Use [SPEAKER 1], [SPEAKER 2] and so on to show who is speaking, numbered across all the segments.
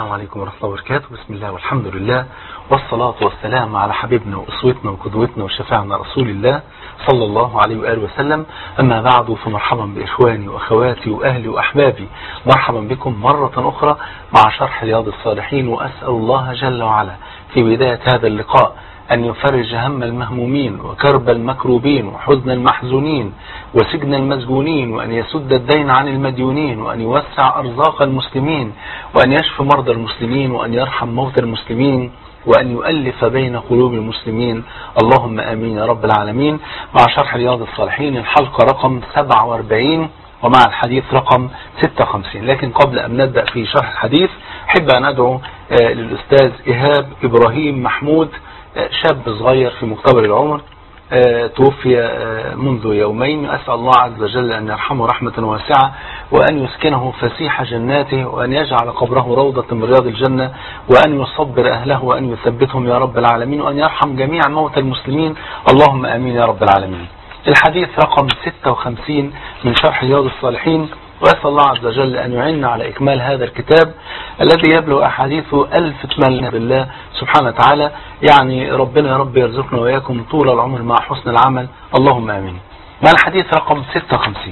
[SPEAKER 1] السلام عليكم ورحمة الله وبركاته بسم الله والحمد لله والصلاة والسلام على حبيبنا وأسوتنا وقدوتنا وشفاعنا رسول الله صلى الله عليه وآله وسلم أما بعد فمرحبا بإخواني وأخواتي وأهلي وأحبابي مرحبا بكم مرة أخرى مع شرح رياض الصالحين وأسأل الله جل وعلا في بداية هذا اللقاء أن يفرج هم المهمومين وكرب المكروبين وحزن المحزونين وسجن المسجونين وأن يسد الدين عن المديونين وأن يوسع أرزاق المسلمين وأن يشفي مرضى المسلمين وأن يرحم موتى المسلمين وأن يؤلف بين قلوب المسلمين اللهم آمين يا رب العالمين مع شرح رياض الصالحين الحلقة رقم 47 ومع الحديث رقم 56 لكن قبل أن نبدأ في شرح الحديث أحب أن أدعو للأستاذ إيهاب إبراهيم محمود شاب صغير في مقتبل العمر توفي منذ يومين أسأل الله عز وجل أن يرحمه رحمة واسعة وأن يسكنه فسيح جناته وأن يجعل قبره روضة من رياض الجنة وأن يصبر أهله وأن يثبتهم يا رب العالمين وأن يرحم جميع موتى المسلمين اللهم أمين يا رب العالمين الحديث رقم 56 من شرح رياض الصالحين وأسأل الله عز وجل أن يعيننا على إكمال هذا الكتاب الذي يبلغ أحاديثه ألف تمل بالله سبحانه وتعالى يعني ربنا يا رب يرزقنا وإياكم طول العمر مع حسن العمل اللهم آمين مع الحديث رقم 56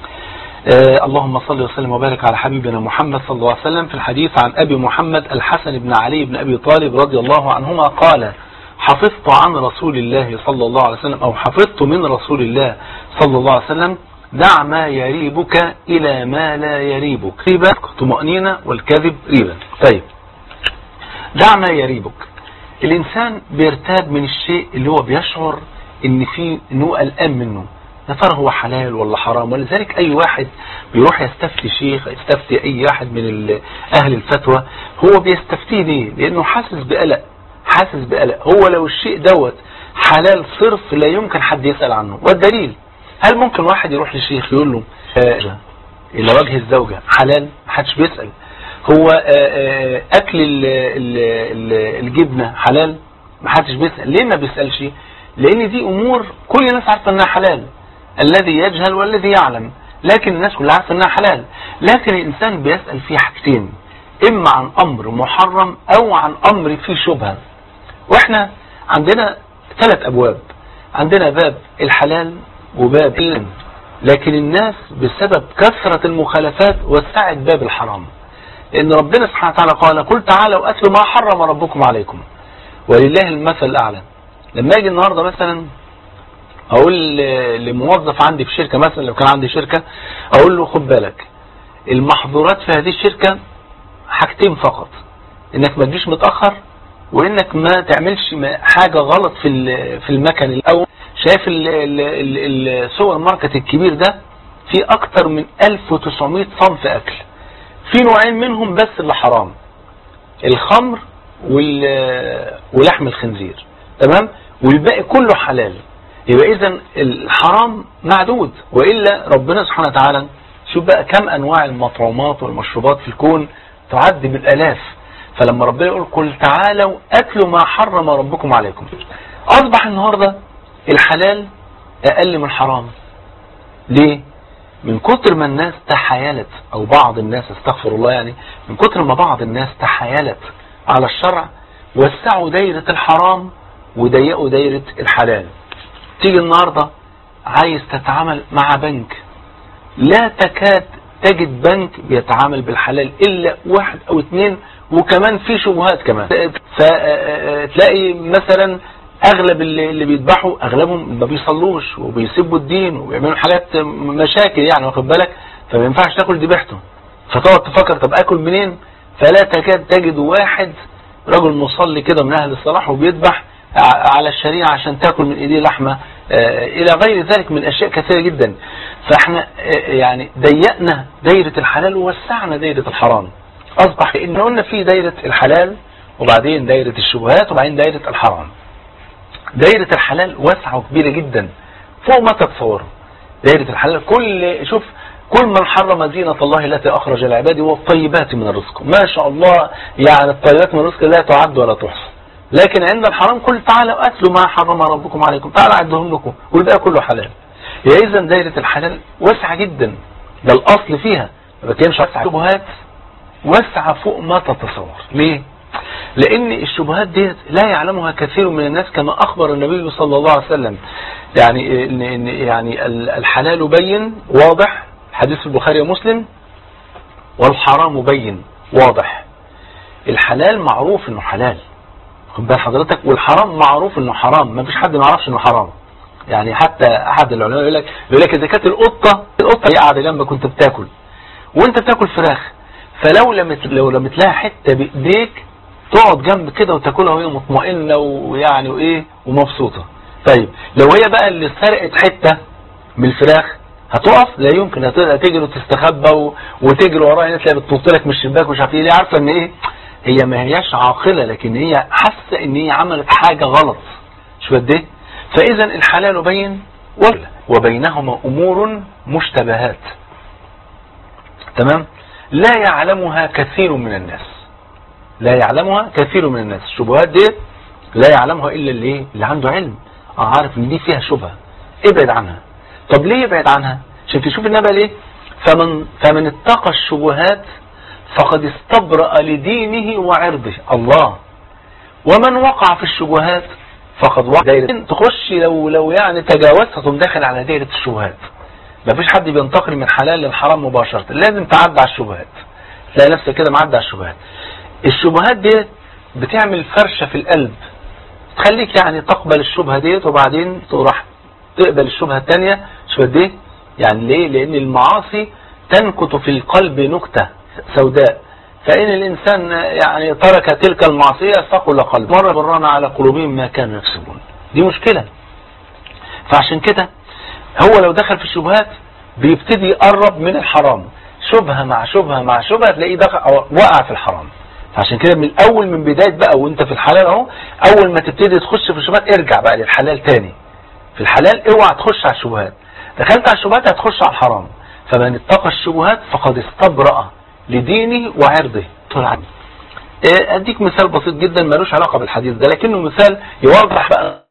[SPEAKER 1] آه اللهم صل وسلم وبارك على حبيبنا محمد صلى الله عليه وسلم في الحديث عن أبي محمد الحسن بن علي بن أبي طالب رضي الله عنهما قال حفظت عن رسول الله صلى الله عليه وسلم أو حفظت من رسول الله صلى الله عليه وسلم دع ما يريبك إلى ما لا يريبك ريبة طمأنينة والكذب ريبة طيب دع ما يريبك الإنسان بيرتاب من الشيء اللي هو بيشعر ان فيه ان هو قلقان منه يا ترى هو حلال ولا حرام ولذلك اي واحد بيروح يستفتي شيخ يستفتي اي واحد من اهل الفتوى هو بيستفتيه ليه لانه حاسس بقلق حاسس بقلق هو لو الشيء دوت حلال صرف لا يمكن حد يسأل عنه والدليل هل ممكن واحد يروح للشيخ يقول له آه إلى وجه الزوجة حلال محدش بيسأل هو آه أكل ال ال ال الجبنة حلال محدش بيسأل ليه ما بيسألش لأن دي أمور كل الناس عارفة أنها حلال الذي يجهل والذي يعلم لكن الناس كلها عارفة أنها حلال لكن الإنسان بيسأل في حاجتين إما عن أمر محرم أو عن أمر فيه شبهة وإحنا عندنا ثلاث أبواب عندنا باب الحلال وباب العلم لكن الناس بسبب كثرة المخالفات وسعت باب الحرام لأن ربنا سبحانه وتعالى قال قل تعالوا أتلوا ما حرم ربكم عليكم ولله المثل الأعلى لما أجي النهاردة مثلا أقول لموظف عندي في شركة مثلا لو كان عندي شركة أقول له خد بالك المحظورات في هذه الشركة حاجتين فقط انك ما تجيش متأخر وانك ما تعملش حاجة غلط في في المكان الاول شايف السوبر ماركت الكبير ده فيه اكتر من 1900 صنف اكل في نوعين منهم بس اللي حرام الخمر ولحم الخنزير تمام والباقي كله حلال يبقى اذا الحرام معدود وإلا ربنا سبحانه وتعالى شوف بقى كم انواع المطعومات والمشروبات في الكون تعد بالالاف فلما ربنا يقول قل تعالوا اتلوا ما حرم ربكم عليكم اصبح النهاردة الحلال اقل من الحرام ليه من كتر ما الناس تحايلت او بعض الناس استغفر الله يعني من كتر ما بعض الناس تحايلت على الشرع وسعوا دايرة الحرام وضيقوا دايرة الحلال تيجي النهاردة عايز تتعامل مع بنك لا تكاد تجد بنك بيتعامل بالحلال الا واحد او اثنين وكمان في شبهات كمان فتلاقي مثلا اغلب اللي, اللي بيذبحوا اغلبهم ما بيصلوش وبيسبوا الدين وبيعملوا حاجات مشاكل يعني واخد بالك فما ينفعش تاكل ذبيحته فتقعد تفكر طب اكل منين فلا تكاد تجد واحد رجل مصلي كده من اهل الصلاح وبيذبح على الشريعة عشان تاكل من ايديه لحمة الى غير ذلك من اشياء كثيرة جدا فاحنا يعني ضيقنا دايرة الحلال ووسعنا دايرة الحرام اصبح ان قلنا في دايرة الحلال وبعدين دايرة الشبهات وبعدين دايرة الحرام دايرة الحلال واسعة وكبيرة جدا فوق ما تتصوروا دايرة الحلال كل شوف كل من حرم زينة الله التي أخرج العباد والطيبات من الرزق ما شاء الله يعني الطيبات من الرزق لا تعد ولا تحصى لكن عند الحرام قل تعالوا أتلوا ما حرم ربكم عليكم تعالوا أعدهم لكم والباقي كله حلال هي إذا دايرة الحلال واسعة جدا ده الأصل فيها ما بتكلمش على شبهات واسعة فوق ما تتصور ليه لان الشبهات دي لا يعلمها كثير من الناس كما اخبر النبي صلى الله عليه وسلم يعني إن يعني الحلال بين واضح حديث البخاري ومسلم والحرام بين واضح الحلال معروف انه حلال خد بال حضرتك والحرام معروف انه حرام ما فيش حد ما يعرفش انه حرام يعني حتى احد العلماء يقول لك يقول لك اذا كانت القطه القطه هي قاعده جنبك كنت بتاكل وانت بتاكل فراخ فلو لم لو لم تلاقي حته بايديك تقعد جنب كده وتاكلها وهي مطمئنه ويعني وايه ومبسوطه طيب لو هي بقى اللي سرقت حته من الفراخ هتقف لا يمكن هتجري وتستخبى وتجري وراها هنا تلاقي بتنط لك من الشباك ومش عارف ايه ليه عارفه ان ايه هي ما هياش عاقله لكن هي حاسه ان هي عملت حاجه غلط شو قد ايه فاذا الحلال بين وبينهما امور مشتبهات تمام لا يعلمها كثير من الناس لا يعلمها كثير من الناس الشبهات دي لا يعلمها الا اللي اللي عنده علم اه عارف ان دي فيها شبهه ابعد عنها طب ليه يبعد عنها عشان تشوف النبي ليه فمن فمن اتقى الشبهات فقد استبرأ لدينه وعرضه الله ومن وقع في الشبهات فقد وقع دايرة تخش لو لو يعني تجاوزت تقوم داخل على دايرة الشبهات مفيش حد بينتقل من حلال للحرام مباشرة لازم تعدي على الشبهات تلاقي نفسك كده معدي على الشبهات الشبهات دي بتعمل فرشة في القلب تخليك يعني تقبل الشبهة ديت وبعدين تروح تقبل الشبهة الثانية شو دي يعني ليه لان المعاصي تنكت في القلب نكتة سوداء فإن الإنسان يعني ترك تلك المعصية ثقل قلب مر برانا على قلوبهم ما كانوا يكسبون دي مشكلة فعشان كده هو لو دخل في الشبهات بيبتدي يقرب من الحرام شبهة مع شبهة مع شبهة تلاقيه دخل وقع في الحرام عشان كده من الاول من بداية بقى وانت في الحلال اهو اول ما تبتدي تخش في الشبهات ارجع بقى للحلال تاني في الحلال اوعى تخش على الشبهات دخلت على الشبهات هتخش على الحرام فمن اتقى الشبهات فقد استبرأ لدينه وعرضه طلع اديك مثال بسيط جدا ملوش علاقة بالحديث ده لكنه مثال يوضح بقى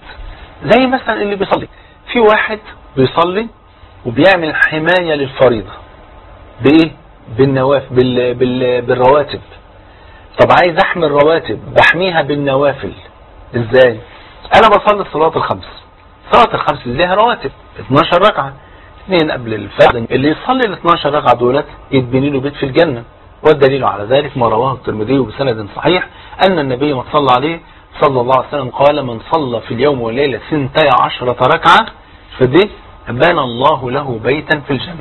[SPEAKER 1] زي مثلا اللي بيصلي في واحد بيصلي وبيعمل حماية للفريضة بايه بالنواف بال... بال... بالرواتب طب عايز احمي الرواتب بحميها بالنوافل ازاي انا بصلي الصلاة الخمس صلاة الخمس ليها رواتب 12 ركعة اثنين قبل الفجر اللي يصلي ال 12 ركعة دولت يتبني له بيت في الجنة والدليل على ذلك ما رواه الترمذي بسند صحيح أن النبي ما صلى عليه صلى الله عليه وسلم قال من صلى في اليوم والليلة ثنتي عشرة ركعة فدي بنى الله له بيتا في الجنة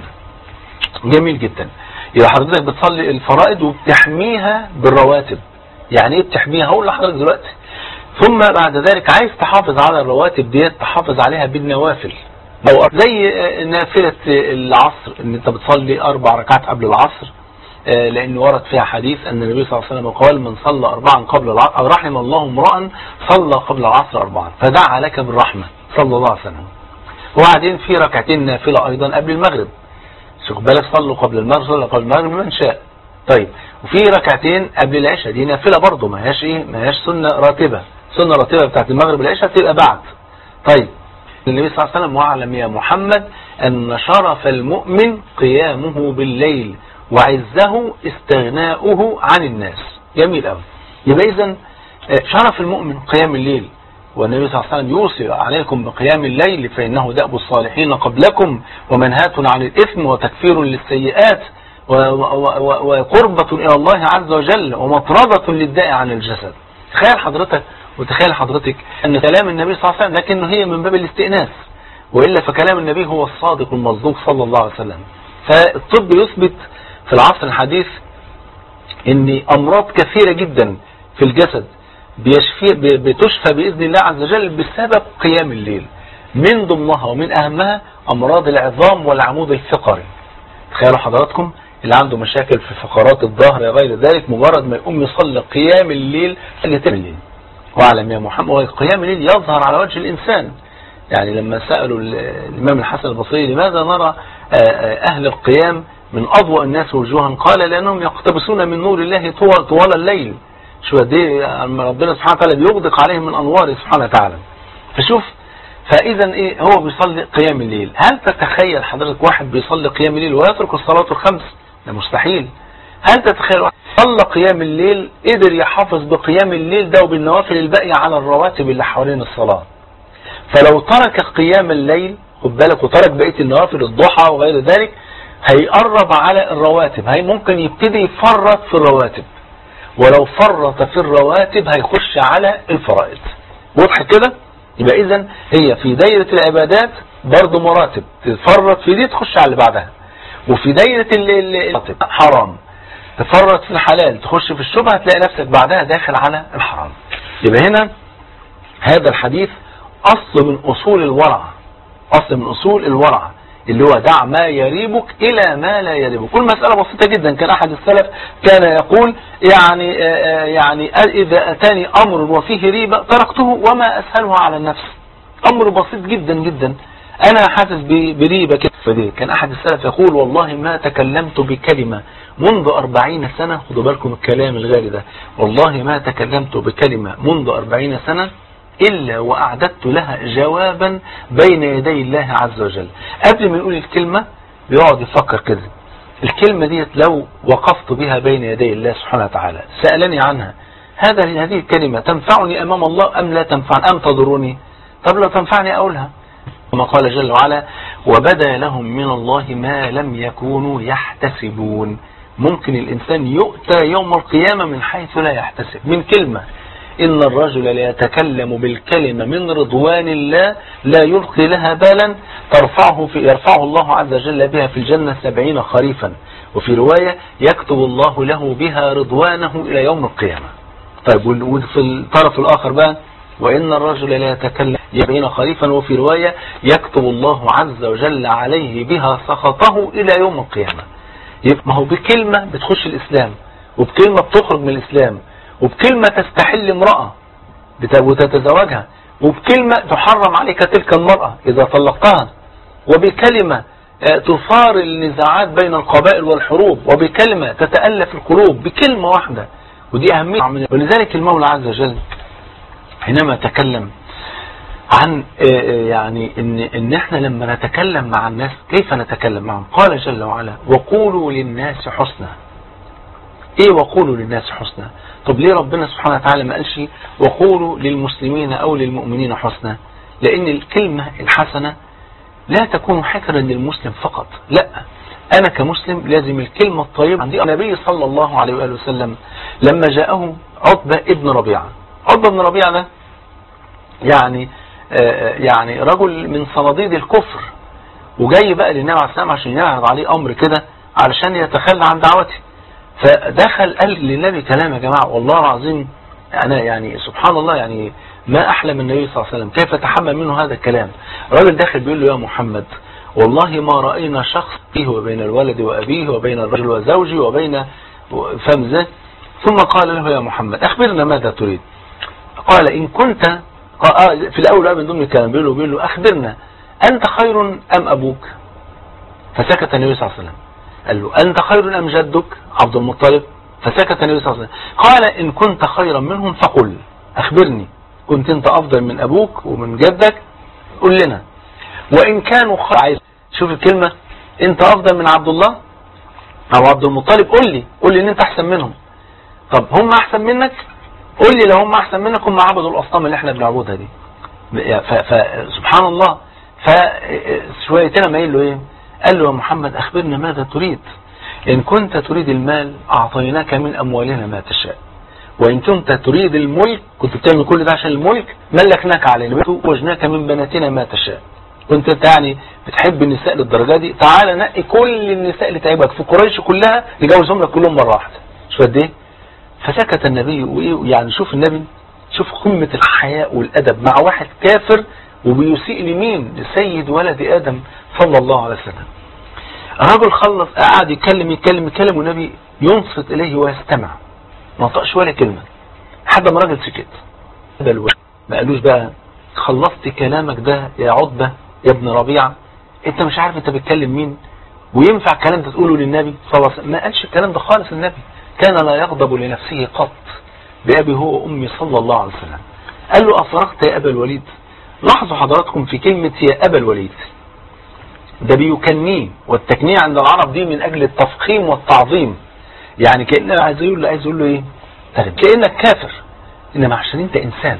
[SPEAKER 1] جميل جدا يبقى حضرتك بتصلي الفرائض وبتحميها بالرواتب يعني ايه بتحميها هقول لحضرتك دلوقتي ثم بعد ذلك عايز تحافظ على الرواتب ديت تحافظ عليها بالنوافل لو زي نافلة العصر ان انت بتصلي اربع ركعات قبل العصر لان ورد فيها حديث ان النبي صلى الله عليه وسلم قال من صلى اربعا قبل العصر او رحم الله امرا صلى قبل العصر اربعا فدعا لك بالرحمة صلى الله عليه وسلم وبعدين في ركعتين نافلة ايضا قبل المغرب شوف بالك صلوا قبل المغرب صلوا قبل المغرب من شاء طيب وفي ركعتين قبل العشاء دي نافلة برضه ما هياش ايه ما هياش سنة راتبة سنة راتبة بتاعت المغرب العشاء تبقى بعد طيب النبي صلى الله عليه وسلم واعلم يا محمد أن شرف المؤمن قيامه بالليل وعزه استغناؤه عن الناس جميل قوي يبقى إذن شرف المؤمن قيام الليل والنبي صلى الله عليه وسلم يوصي عليكم بقيام الليل فإنه دأب الصالحين قبلكم ومنهاة عن الإثم وتكفير للسيئات وقربة إلى الله عز وجل ومطردة للداء عن الجسد تخيل حضرتك وتخيل حضرتك أن كلام النبي صلى الله عليه وسلم لكنه هي من باب الاستئناس وإلا فكلام النبي هو الصادق المصدوق صلى الله عليه وسلم فالطب يثبت في العصر الحديث ان أمراض كثيرة جدا في الجسد بيشفي بتشفى بإذن الله عز وجل بسبب قيام الليل من ضمنها ومن أهمها أمراض العظام والعمود الفقري تخيلوا حضراتكم اللي عنده مشاكل في فقرات الظهر غير ذلك مجرد ما يقوم يصلي قيام الليل اللي الليل واعلم يا محمد قيام الليل يظهر على وجه الإنسان يعني لما سألوا الإمام الحسن البصري لماذا نرى أهل القيام من أضوء الناس وجوها قال لأنهم يقتبسون من نور الله طوال, طوال الليل شو دي ربنا سبحانه وتعالى بيغدق عليهم من أنواره سبحانه وتعالى فشوف فإذا إيه هو بيصلي قيام الليل هل تتخيل حضرتك واحد بيصلي قيام الليل ويترك الصلاة الخمس ده مستحيل هل تتخيل صلى قيام الليل قدر يحافظ بقيام الليل ده وبالنوافل الباقية على الرواتب اللي حوالين الصلاة فلو ترك قيام الليل خد بالك وترك بقية النوافل الضحى وغير ذلك هيقرب على الرواتب هي ممكن يبتدي يفرط في الرواتب ولو فرط في الرواتب هيخش على الفرائض واضح كده يبقى اذا هي في دايرة العبادات برضه مراتب تفرط في دي تخش على اللي بعدها وفي دايرة الراتب حرام تفرط في الحلال تخش في الشبهة هتلاقي نفسك بعدها داخل على الحرام يبقى هنا هذا الحديث أصل من أصول الورع أصل من أصول الورع اللي هو دع ما يريبك إلى ما لا يريبك كل مسألة بسيطة جدا كان أحد السلف كان يقول يعني يعني إذا أتاني أمر وفيه ريبة تركته وما أسهله على النفس أمر بسيط جدا جدا أنا حاسس بريبة كده كان أحد السلف يقول والله ما تكلمت بكلمة منذ أربعين سنة خدوا بالكم الكلام الغالي ده والله ما تكلمت بكلمة منذ أربعين سنة إلا وأعددت لها جوابا بين يدي الله عز وجل قبل ما يقول الكلمة بيقعد يفكر كده الكلمة ديت لو وقفت بها بين يدي الله سبحانه وتعالى سألني عنها هذا هذه الكلمة تنفعني أمام الله أم لا تنفعني أم تضرني طب لو تنفعني أقولها كما قال جل وعلا وبدا لهم من الله ما لم يكونوا يحتسبون ممكن الإنسان يؤتى يوم القيامة من حيث لا يحتسب من كلمة إن الرجل ليتكلم بالكلمة من رضوان الله لا يلقي لها بالا ترفعه في يرفعه الله عز وجل بها في الجنة سبعين خريفا وفي رواية يكتب الله له بها رضوانه إلى يوم القيامة طيب وفي الطرف الآخر بقى وإن الرجل لا يتكلم يبين خريفا وفي رواية يكتب الله عز وجل عليه بها سخطه إلى يوم القيامة ما هو بكلمة بتخش الإسلام وبكلمة بتخرج من الإسلام وبكلمة تستحل امرأة وتتزوجها وبكلمة تحرم عليك تلك المرأة إذا طلقتها وبكلمة تثار النزاعات بين القبائل والحروب وبكلمة تتألف القلوب بكلمة واحدة ودي أهمية ولذلك المولى عز وجل حينما تكلم عن يعني ان ان احنا لما نتكلم مع الناس كيف نتكلم معهم قال جل وعلا وقولوا للناس حسنا ايه وقولوا للناس حسنا طب ليه ربنا سبحانه وتعالى ما قالش وقولوا للمسلمين او للمؤمنين حسنا لان الكلمة الحسنة لا تكون حكرا للمسلم فقط لا انا كمسلم لازم الكلمة الطيبة عندي النبي صلى الله عليه وآله وسلم لما جاءه عتبة ابن ربيعة عتبة ابن ربيعة ده يعني يعني رجل من صناديد الكفر وجاي بقى للنبي عليه السلام عشان يعرض عليه امر كده علشان يتخلى عن دعوته فدخل قال للنبي كلام يا جماعة والله العظيم انا يعني سبحان الله يعني ما احلم النبي صلى الله عليه وسلم كيف تحمل منه هذا الكلام الراجل داخل بيقول له يا محمد والله ما رأينا شخص فيه وبين الولد وأبيه وبين الرجل وزوجه وبين فهم ازاي ثم قال له يا محمد أخبرنا ماذا تريد قال إن كنت في الأول من ضمن الكلام بيقول له, بيقول له أخبرنا أنت خير أم أبوك فسكت النبي صلى الله عليه وسلم قال له أنت خير أم جدك عبد المطلب فسكت النبي صلى الله عليه وسلم قال إن كنت خيرا منهم فقل أخبرني كنت أنت أفضل من أبوك ومن جدك قل لنا وإن كانوا عايز شوف الكلمة أنت أفضل من عبد الله أو عبد المطلب قل لي قل لي أن أنت أحسن منهم طب هم أحسن منك قل لي لو هم أحسن منك هم عبدوا الأصنام اللي احنا بنعبدها دي فسبحان الله فشويتنا ما قال له ايه قال له يا محمد أخبرنا ماذا تريد إن كنت تريد المال أعطيناك من أموالنا ما تشاء وإن كنت تريد الملك كنت بتعمل كل ده عشان الملك ملكناك علينا وجناك من بناتنا ما تشاء كنت انت يعني بتحب النساء للدرجة دي تعالى نقي كل النساء اللي تعبك في قريش كلها يجوزهم لك كلهم مرة واحدة شو قد ايه فسكت النبي وايه يعني شوف النبي شوف قمة الحياء والأدب مع واحد كافر وبيسيء لمين لسيد ولد آدم صلى الله عليه وسلم الرجل خلص قعد يتكلم يتكلم يتكلم والنبي ينصت إليه ويستمع ما نطقش ولا كلمة لحد ما الراجل سكت ما قالوش بقى خلصت كلامك ده يا عتبة يا ابن ربيعة انت مش عارف انت بتكلم مين وينفع الكلام ده تقوله للنبي صلى الله عليه وسلم ما قالش الكلام ده خالص النبي كان لا يغضب لنفسه قط بأبي هو وأمي صلى الله عليه وسلم قال له أفرغت يا أبا الوليد لاحظوا حضراتكم في كلمة يا أبا الوليد ده بيكنيه والتكنيه عند العرب دي من أجل التفخيم والتعظيم يعني كأنه عايز يقول له عايز يقول له ايه طيب كأنك كافر انما عشان انت انسان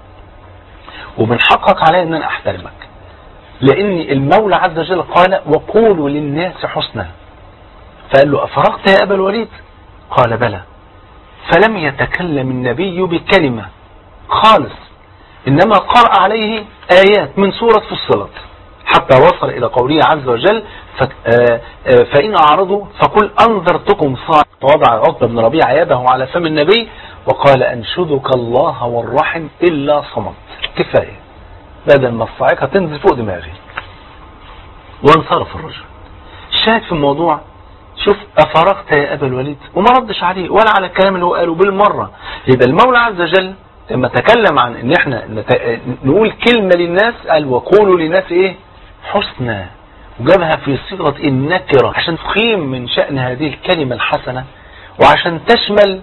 [SPEAKER 1] ومن حقك علي ان انا احترمك لان المولى عز وجل قال وقولوا للناس حسنا فقال له افرغت يا ابا الوليد قال بلى فلم يتكلم النبي بكلمة خالص انما قرأ عليه ايات من سورة فصلت حتى وصل الى قوله عز وجل فإن أعرضوا فقل أنذرتكم صاعقة وضع عطب بن ربيع يده على فم النبي وقال أنشدك الله والرحم إلا صمت كفاية بدل ما الصاعقة تنزل فوق دماغي وانصرف الرجل الشاهد في الموضوع شوف أفرغت يا أبا الوليد وما ردش عليه ولا على الكلام اللي هو قاله بالمرة يبقى المولى عز وجل لما تكلم عن ان احنا نقول كلمة للناس قال وقولوا للناس ايه حسنى وجابها في صيغة النكرة عشان تقيم من شأن هذه الكلمة الحسنة وعشان تشمل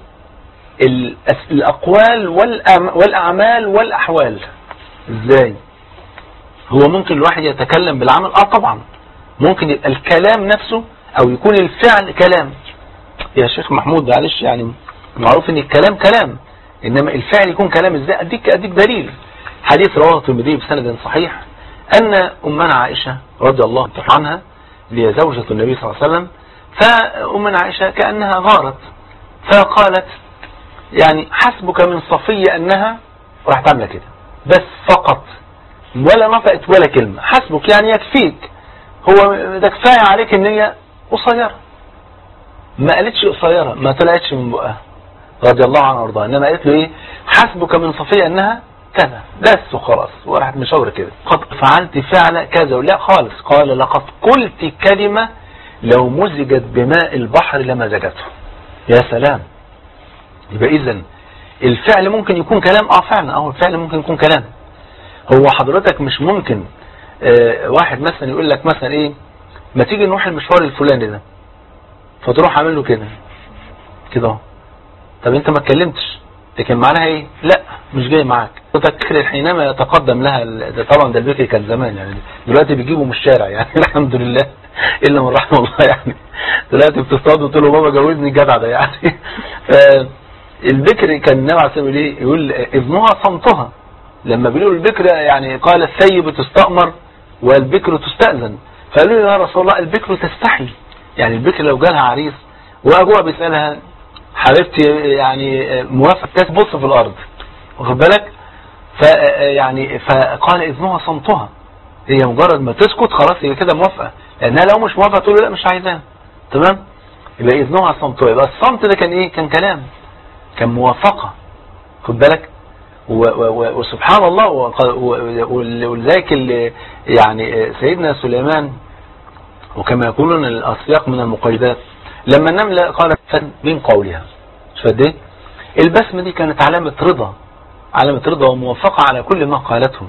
[SPEAKER 1] الأقوال والأعمال والأحوال ازاي هو ممكن الواحد يتكلم بالعمل اه طبعا ممكن يبقى الكلام نفسه او يكون الفعل كلام يا شيخ محمود معلش يعني معروف ان الكلام كلام انما الفعل يكون كلام ازاي اديك اديك دليل حديث رواه الترمذي بسند صحيح ان امنا عائشة رضي الله عنها اللي هي زوجة النبي صلى الله عليه وسلم فامنا عائشة كأنها غارت فقالت يعني حسبك من صفية انها راح تعمل كده بس فقط ولا نطقت ولا كلمة حسبك يعني يكفيك هو ده كفاية عليك ان هي قصيرة ما قالتش قصيرة ما طلعتش من بقها رضي الله عنها وارضاها انما قالت له ايه حسبك من صفية انها كذا بس وخلاص وراحت مشاورة كده قد فعلت فعل كذا ولا خالص قال لقد قلت كلمة لو مزجت بماء البحر لمزجته يا سلام يبقى اذا الفعل ممكن يكون كلام اه فعلا اه الفعل ممكن يكون كلام هو حضرتك مش ممكن اه واحد مثلا يقول لك مثلا ايه ما تيجي نروح المشوار الفلاني ده فتروح عامل له كده كده اهو طب انت ما اتكلمتش لكن معناها ايه لا مش جاي معاك تذكر حينما يتقدم لها ده طبعا ده البكري كان زمان يعني دلوقتي بيجيبوا من الشارع يعني الحمد لله الا من رحم الله يعني دلوقتي بتصطاد وتقول له بابا جوزني الجدع ده يعني البكر كان النبي عليه الصلاه ايه يقول اذنها صمتها لما بيقولوا البكر يعني قال الثيب تستأمر والبكر تستأذن فقالوا له يا رسول الله البكر تستحي يعني البكر لو جالها عريس وابوها بيسألها حبيبتي يعني موافق تبص في الارض واخد بالك فيعني فقال اذنها صمتها هي مجرد ما تسكت خلاص هي كده موافقه لانها لو مش موافقه تقول لا مش عايزاها تمام يبقى اذنها صمتها يبقى الصمت ده كان ايه كان كلام كان موافقه خد بالك وسبحان الله ولذلك يعني سيدنا سليمان وكما يقولون الاسياق من المقيدات لما النملة قالت من قولها مش قد ايه البسمة دي كانت علامة رضا علامة رضا وموافقة على كل ما قالته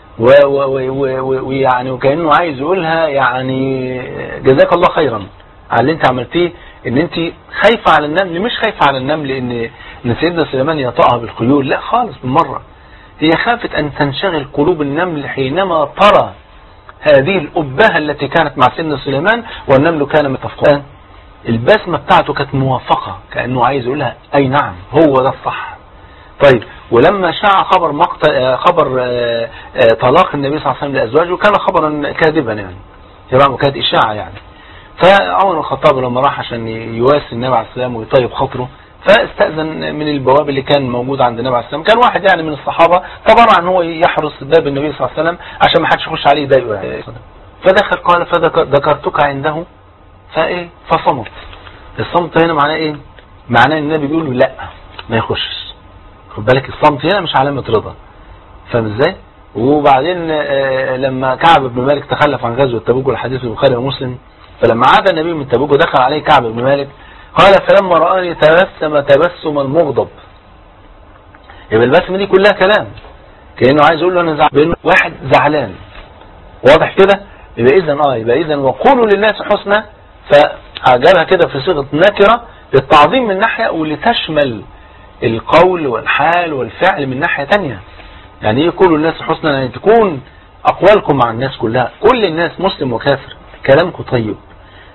[SPEAKER 1] ويعني وكأنه عايز يقولها يعني جزاك الله خيرا على اللي انت عملتيه ان انت خايفة على النمل مش خايفة على النمل ان ان سيدنا سليمان يطأها بالخيول لا خالص بالمرة هي خافت ان تنشغل قلوب النمل حينما ترى هذه الأبهة التي كانت مع سيدنا سليمان والنمل كان متفقان البسمة بتاعته كانت موافقة كأنه عايز يقولها أي نعم هو ده الصح طيب ولما شاع خبر مقت... خبر طلاق النبي صلى الله عليه وسلم لأزواجه كان خبرا كاذبا يعني يبقى كانت إشاعة يعني فعمر الخطاب لما راح عشان يواسي النبي عليه السلام ويطيب خاطره فاستأذن من البواب اللي كان موجود عند النبي عليه السلام كان واحد يعني من الصحابة تبرع ان هو يحرس باب النبي صلى الله عليه وسلم عشان ما حدش يخش عليه يضايقه يعني فدخل قال فذكرتك عنده فايه فصمت الصمت هنا معناه ايه معناه ان النبي بيقول له لا ما يخشش خد بالك الصمت هنا مش علامة رضا فاهم ازاي وبعدين آه لما كعب بن مالك تخلف عن غزوة تبوك والحديث في البخاري ومسلم فلما عاد النبي من تبوك ودخل عليه كعب بن مالك قال فلما رآني تبسم تبسما مغضب يبقى البسمة دي كلها كلام كأنه عايز يقول له انا زعلان واحد زعلان واضح كده يبقى اذا اه يبقى اذا وقولوا للناس حسنى فجابها كده في صيغه نكره للتعظيم من ناحيه ولتشمل القول والحال والفعل من ناحيه ثانيه يعني ايه قولوا للناس حسنى يعني تكون اقوالكم مع الناس كلها كل الناس مسلم وكافر كلامكم طيب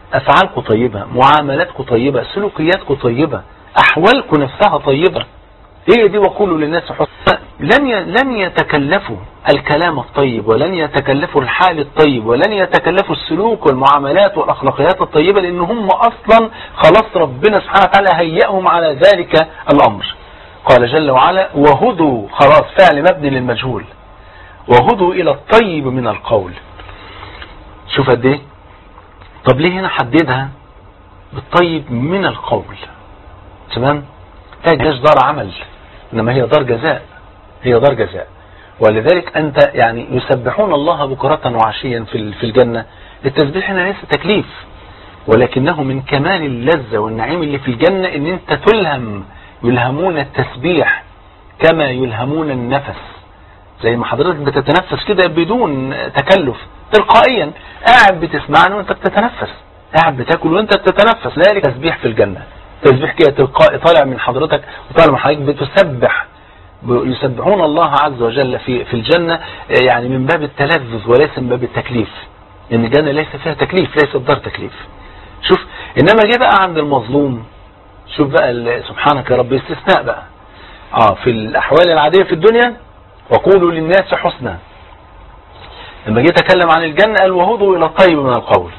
[SPEAKER 1] افعالكم طيبة معاملاتكم طيبة سلوكياتكم طيبة احوالكم نفسها طيبة هي دي وقولوا للناس حسنا لن لن يتكلفوا الكلام الطيب ولن يتكلفوا الحال الطيب ولن يتكلفوا السلوك والمعاملات والاخلاقيات الطيبة لان هم اصلا خلاص ربنا سبحانه وتعالى هيئهم على ذلك الامر قال جل وعلا وهدوا خلاص فعل مبني للمجهول وهدوا الى الطيب من القول شوف قد ايه طب ليه هنا حددها بالطيب من القول تمام هي دار عمل انما هي دار جزاء هي دار جزاء ولذلك انت يعني يسبحون الله بكرة وعشيا في في الجنة التسبيح هنا ليس تكليف ولكنه من كمال اللذة والنعيم اللي في الجنة ان انت تلهم يلهمون التسبيح كما يلهمون النفس زي ما حضرتك بتتنفس كده بدون تكلف تلقائيا قاعد بتسمعني وانت بتتنفس قاعد بتاكل وانت بتتنفس ذلك تسبيح في الجنة تسبيح كده تلقائي طالع من حضرتك وطالع من حضرتك بتسبح يسبحون الله عز وجل في في الجنة يعني من باب التلذذ وليس من باب التكليف لان الجنة ليس فيها تكليف ليس دار تكليف شوف انما جه بقى عند المظلوم شوف بقى سبحانك يا رب استثناء بقى اه في الاحوال العادية في الدنيا وقولوا للناس حسنا لما جيت اتكلم عن الجنة قال وهضوا الى الطيب من القول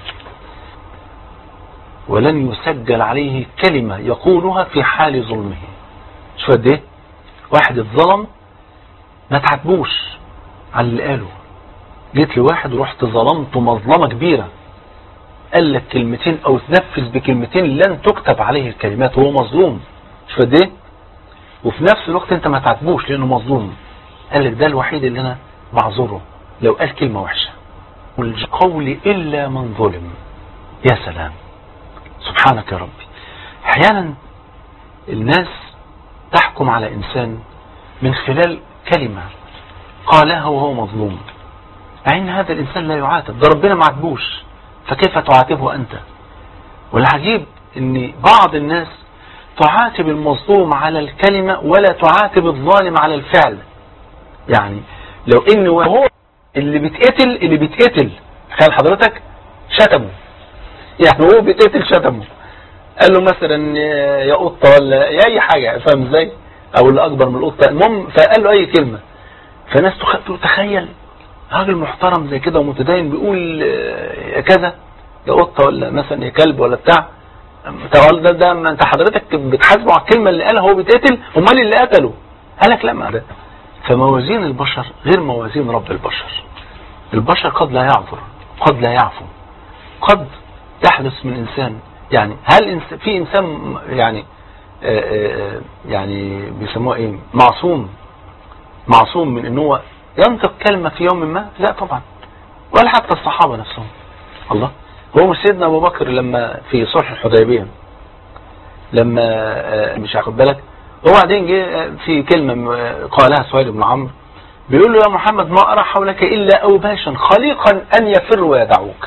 [SPEAKER 1] ولن يسجل عليه كلمة يقولها في حال ظلمه شو قد ايه واحد اتظلم ما تعاتبوش على اللي قاله جيت لواحد ورحت ظلمته مظلمة كبيرة قال لك كلمتين او تنفذ بكلمتين لن تكتب عليه الكلمات وهو مظلوم شو قد ايه وفي نفس الوقت انت ما تعاتبوش لانه مظلوم قال لك ده الوحيد اللي انا بعذره لو قال كلمة وحشة والقول الا من ظلم يا سلام سبحانك يا ربي احيانا الناس تحكم على انسان من خلال كلمة قالها وهو مظلوم عين هذا الانسان لا يعاتب ده ربنا ما عاتبوش فكيف تعاتبه انت والعجيب ان بعض الناس تعاتب المظلوم على الكلمة ولا تعاتب الظالم على الفعل يعني لو ان هو اللي بيتقتل اللي بيتقتل تخيل حضرتك شتمه يعني هو بيتقتل شتمه قال له مثلا يا قطة ولا يا اي حاجة فاهم ازاي او اللي اكبر من القطة المهم فقال له اي كلمة فناس تخيل راجل محترم زي كده ومتدين بيقول يا كذا يا قطة ولا مثلا يا كلب ولا بتاع ده ده ما انت حضرتك بتحاسبه على الكلمة اللي قالها هو بيتقتل امال اللي قتله قالك لا ما ده فموازين البشر غير موازين رب البشر البشر قد لا يعذر قد لا يعفو قد يحدث من إنسان يعني هل في إنسان يعني يعني بيسموها إيه معصوم معصوم من إن هو ينطق كلمة في يوم ما لا طبعا ولا حتى الصحابة نفسهم الله هو مش سيدنا أبو بكر لما في صلح الحديبية لما مش هاخد بالك وبعدين جه في كلمة قالها سهيل بن عمرو بيقول له يا محمد ما أرى حولك إلا أوباشا خليقا أن يفر ويدعوك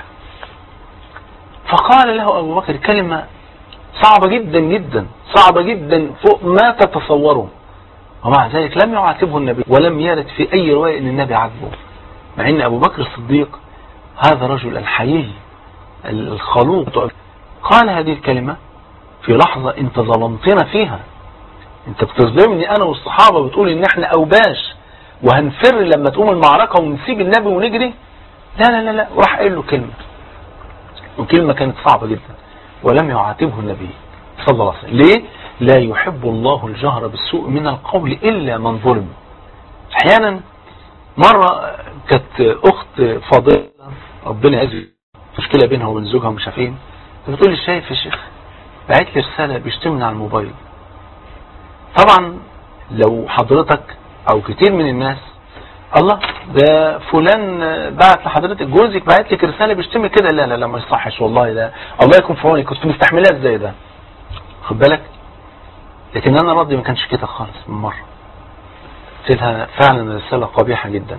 [SPEAKER 1] فقال له أبو بكر كلمة صعبة جدا جدا صعبة جدا فوق ما تتصوره ومع ذلك لم يعاتبه النبي ولم يرد في أي رواية أن النبي عاتبه مع أن أبو بكر الصديق هذا رجل الحيي الخلوق قال هذه الكلمة في لحظة انت ظلمتنا فيها انت بتظلمني انا والصحابة بتقول ان احنا اوباش وهنفر لما تقوم المعركة ونسيب النبي ونجري لا لا لا لا راح قال له كلمة وكلمة كانت صعبة جدا ولم يعاتبه النبي صلى الله عليه وسلم ليه لا يحب الله الجهر بالسوء من القول إلا من ظلم احيانا مرة كانت اخت فاضلة ربنا يعزي مشكلة بينها وبين زوجها ومش عارفين بتقول لي شايف يا شيخ بعت لي رسالة بيشتمني على الموبايل طبعا لو حضرتك او كتير من الناس الله ده فلان بعت لحضرتك جوزك بعت لك رسالة بيشتمك كده لا لا لا ما يصحش والله ده الله يكون في عونك كنت مستحملها ازاي ده خد بالك لكن انا راضي ما كانش كده خالص من مرة قلت لها فعلا رسالة قبيحة جدا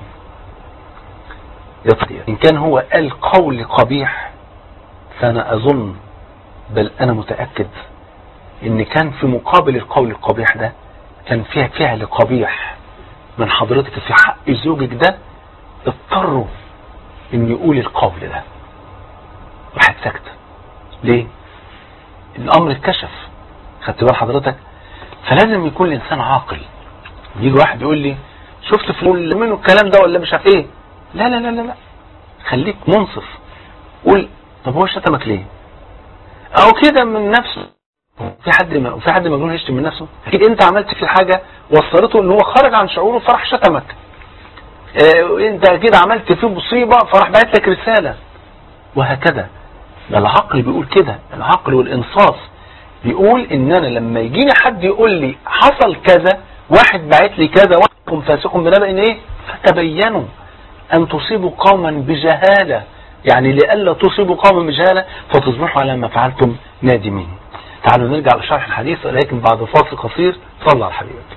[SPEAKER 1] يا ان كان هو قال قول قبيح فانا اظن بل انا متأكد ان كان في مقابل القول القبيح ده كان فيها فعل قبيح من حضرتك في حق زوجك ده اضطروا ان يقول القول ده راحت ساكته ليه الامر اتكشف خدت بال حضرتك فلازم يكون الانسان عاقل يجي واحد يقول لي شفت فلان منه الكلام ده ولا مش عارف ايه لا لا لا لا لا خليك منصف قول طب هو شتمك ليه او كده من نفسه في حد ما في حد مجنون يشتم من نفسه اكيد انت عملت في حاجه وصلته ان هو خرج عن شعوره فراح شتمك اه انت كده عملت فيه مصيبه فراح بعت لك رساله وهكذا ده العقل بيقول كده العقل والانصاف بيقول ان انا لما يجيني حد يقول لي حصل كذا واحد بعت لي كذا واحد فاسق بنبأ ايه فتبينوا ان تصيبوا قوما بجهاله يعني لئلا تصيبوا قوما بجهاله فتصبحوا على ما فعلتم نادمين تعالوا نرجع لشرح الحديث ولكن بعد فاصل قصير صلى على حبيبك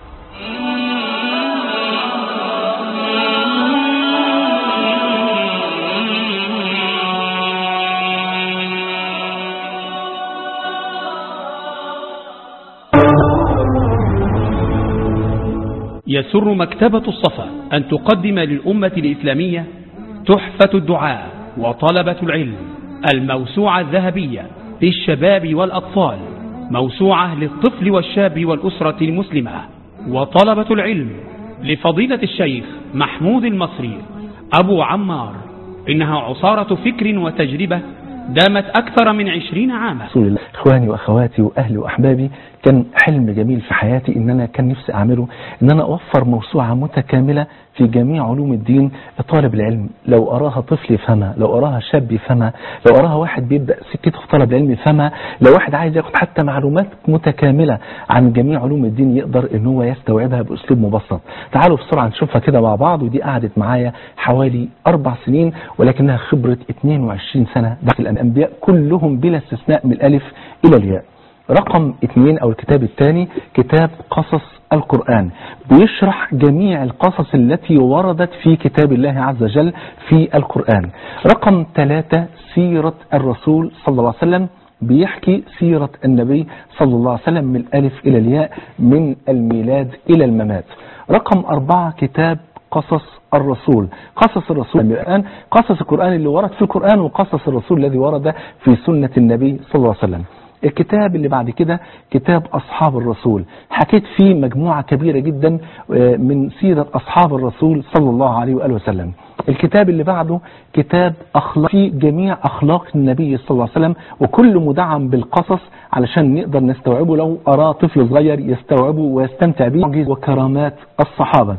[SPEAKER 2] يسر مكتبة الصفا أن تقدم للأمة الإسلامية تحفة الدعاء وطلبة العلم الموسوعة الذهبية للشباب والأطفال موسوعة للطفل والشاب والأسرة المسلمة وطلبة العلم لفضيلة الشيخ محمود المصري أبو عمار إنها عصارة فكر وتجربة دامت أكثر من عشرين عاما
[SPEAKER 3] رسول الله اخواني واخواتي واهلي واحبابي كان حلم جميل في حياتي ان انا كان نفسي اعمله ان انا اوفر موسوعه متكامله في جميع علوم الدين لطالب العلم لو اراها طفل يفهمها لو اراها شاب يفهمها لو اراها واحد بيبدا سكته في طلب العلم يفهمها لو واحد عايز ياخد حتى معلومات متكامله عن جميع علوم الدين يقدر ان هو يستوعبها باسلوب مبسط تعالوا بسرعه نشوفها كده مع بعض ودي قعدت معايا حوالي اربع سنين ولكنها خبره 22 سنه ده الانبياء كلهم بلا استثناء من الالف الى الياء رقم اثنين او الكتاب الثاني كتاب قصص القرآن بيشرح جميع القصص التي وردت في كتاب الله عز وجل في القرآن رقم ثلاثة سيرة الرسول صلى الله عليه وسلم بيحكي سيرة النبي صلى الله عليه وسلم من الألف إلى الياء من الميلاد إلى الممات رقم أربعة كتاب قصص الرسول قصص الرسول الآن قصص القرآن اللي ورد في القرآن وقصص الرسول الذي ورد في سنة النبي صلى الله عليه وسلم الكتاب اللي بعد كده كتاب أصحاب الرسول حكيت فيه مجموعة كبيرة جدا من سيرة أصحاب الرسول صلى الله عليه وآله وسلم الكتاب اللي بعده كتاب أخلاق في جميع أخلاق النبي صلى الله عليه وسلم وكل مدعم بالقصص علشان نقدر نستوعبه لو أراه طفل صغير يستوعبه ويستمتع به وكرامات الصحابة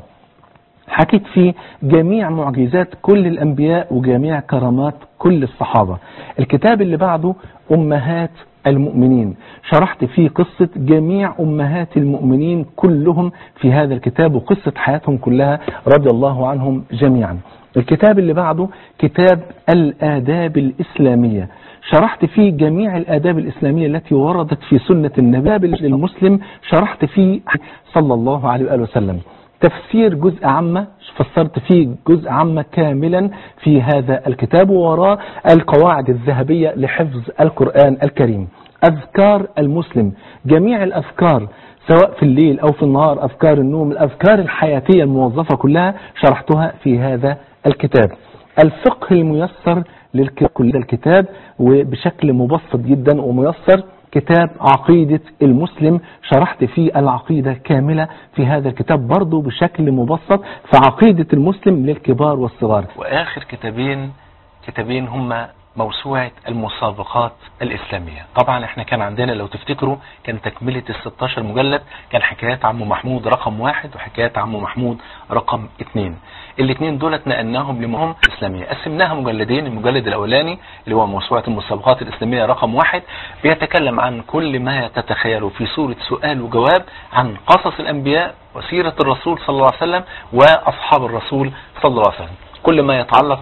[SPEAKER 3] حكيت فيه جميع معجزات كل الأنبياء وجميع كرامات كل الصحابة الكتاب اللي بعده أمهات المؤمنين شرحت فيه قصة جميع أمهات المؤمنين كلهم في هذا الكتاب وقصة حياتهم كلها رضي الله عنهم جميعا الكتاب اللي بعده كتاب الآداب الإسلامية شرحت فيه جميع الآداب الإسلامية التي وردت في سنة النبي للمسلم شرحت فيه صلى الله عليه وآله وسلم تفسير جزء عامة فسرت فيه جزء عامة كاملا في هذا الكتاب ووراء القواعد الذهبية لحفظ القرآن الكريم أذكار المسلم جميع الأذكار سواء في الليل أو في النهار أذكار النوم الأذكار الحياتية الموظفة كلها شرحتها في هذا الكتاب الفقه الميسر لكل الكتاب وبشكل مبسط جدا وميسر كتاب عقيدة المسلم شرحت فيه العقيدة كاملة في هذا الكتاب برضه بشكل مبسط فعقيدة المسلم للكبار والصغار
[SPEAKER 1] وآخر كتابين كتابين هما موسوعة المسابقات الإسلامية طبعا احنا كان عندنا لو تفتكروا كان تكملة ال 16 مجلد كان حكايات عمو محمود رقم واحد وحكايات عمو محمود رقم اثنين الاثنين دولت نقلناهم لمهم إسلامية قسمناها مجلدين المجلد الأولاني اللي هو موسوعة المسابقات الإسلامية رقم واحد بيتكلم عن كل ما تتخيله في صورة سؤال وجواب عن قصص الأنبياء وسيرة الرسول صلى الله عليه وسلم وأصحاب الرسول صلى الله عليه وسلم كل ما يتعلق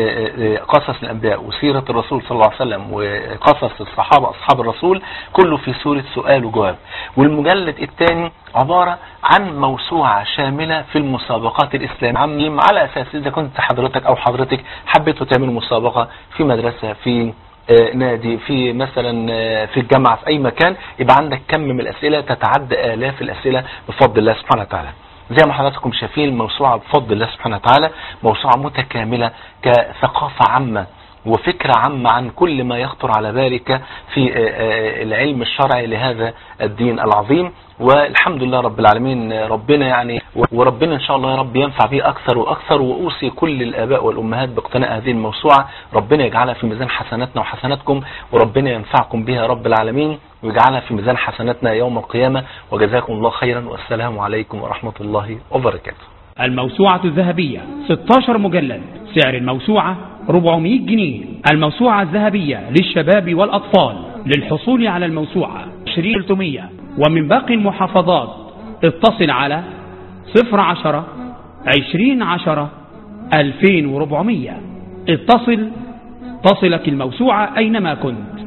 [SPEAKER 1] بقصص الأنبياء وسيرة الرسول صلى الله عليه وسلم وقصص الصحابة أصحاب الرسول كله في سورة سؤال وجواب والمجلد الثاني عبارة عن موسوعة شاملة في المسابقات الإسلامية على أساس إذا كنت حضرتك أو حضرتك حبيتوا تعملوا مسابقة في مدرسة في نادي في مثلا في الجامعة في أي مكان يبقى عندك كم من الأسئلة تتعدى آلاف الأسئلة بفضل الله سبحانه وتعالى زي ما حضراتكم شايفين الموسوعة بفضل الله سبحانه وتعالى موسوعة متكاملة كثقافة عامة وفكرة عامة عن كل ما يخطر على بالك في العلم الشرعي لهذا الدين العظيم والحمد لله رب العالمين ربنا يعني وربنا ان شاء الله يا رب ينفع به اكثر واكثر واوصي كل الاباء والامهات باقتناء هذه الموسوعة ربنا يجعلها في ميزان حسناتنا وحسناتكم وربنا ينفعكم بها يا رب العالمين ويجعلها في ميزان حسناتنا يوم القيامة وجزاكم الله خيرا والسلام عليكم ورحمة الله وبركاته
[SPEAKER 2] الموسوعة الذهبية 16 مجلد سعر الموسوعة 400 جنيه الموسوعة الذهبية للشباب والأطفال للحصول على الموسوعة 2300 ومن باقي المحافظات اتصل على 010 2010 2400 اتصل تصلك الموسوعة أينما كنت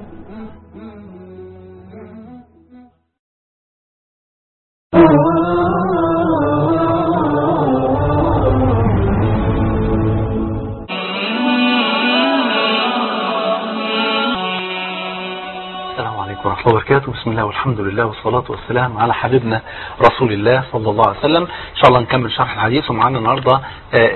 [SPEAKER 1] السلام عليكم ورحمة الله وبركاته بسم الله والحمد لله والصلاة والسلام على حبيبنا رسول الله صلى الله عليه وسلم إن شاء الله نكمل شرح الحديث ومعنا النهاردة آه،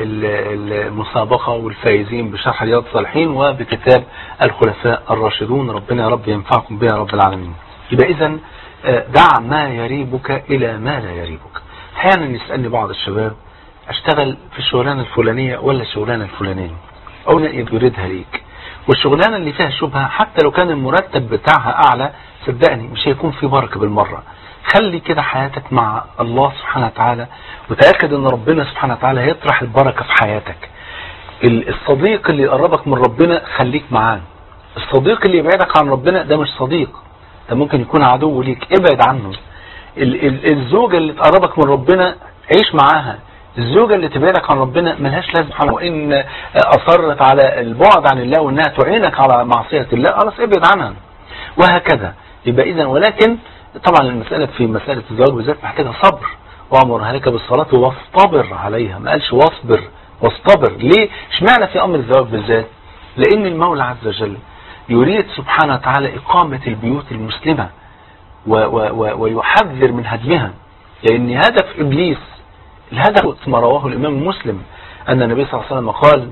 [SPEAKER 1] ال- المسابقة والفايزين بشرح رياض الصالحين وبكتاب الخلفاء الراشدون ربنا يا رب ينفعكم بها يا رب العالمين يبقى إذا دع ما يريبك إلى ما لا يريبك أحيانا يسألني بعض الشباب أشتغل في الشغلانة الفلانية ولا الشغلانة الفلانية أو يريدها ليك والشغلانة اللي فيها شبهة حتى لو كان المرتب بتاعها أعلى صدقني مش هيكون في بركة بالمرة خلي كده حياتك مع الله سبحانه وتعالى وتأكد ان ربنا سبحانه وتعالى هيطرح البركة في حياتك ال- الصديق اللي يقربك من ربنا خليك معاه الصديق اللي يبعدك عن ربنا ده مش صديق ده ممكن يكون عدو ليك ابعد عنه ال- ال- الزوجة اللي تقربك من ربنا عيش معاها الزوجة اللي تبعدك عن ربنا ملهاش لازمة وإن أصرت على البعد عن الله وإنها تعينك على معصية الله خلاص ابعد عنها وهكذا يبقى إذا ولكن طبعا المسألة في مسألة الزواج بالذات محتاجة صبر وأمر أهلك بالصلاة واصطبر عليها ما قالش واصبر واصطبر ليه اشمعنى في أمر الزواج بالذات لأن المولى عز وجل يريد سبحانه وتعالى إقامة البيوت المسلمة و و و ويحذر من هدمها لأن هدف إبليس الهدف ما رواه الإمام مسلم أن النبي صلى الله عليه وسلم قال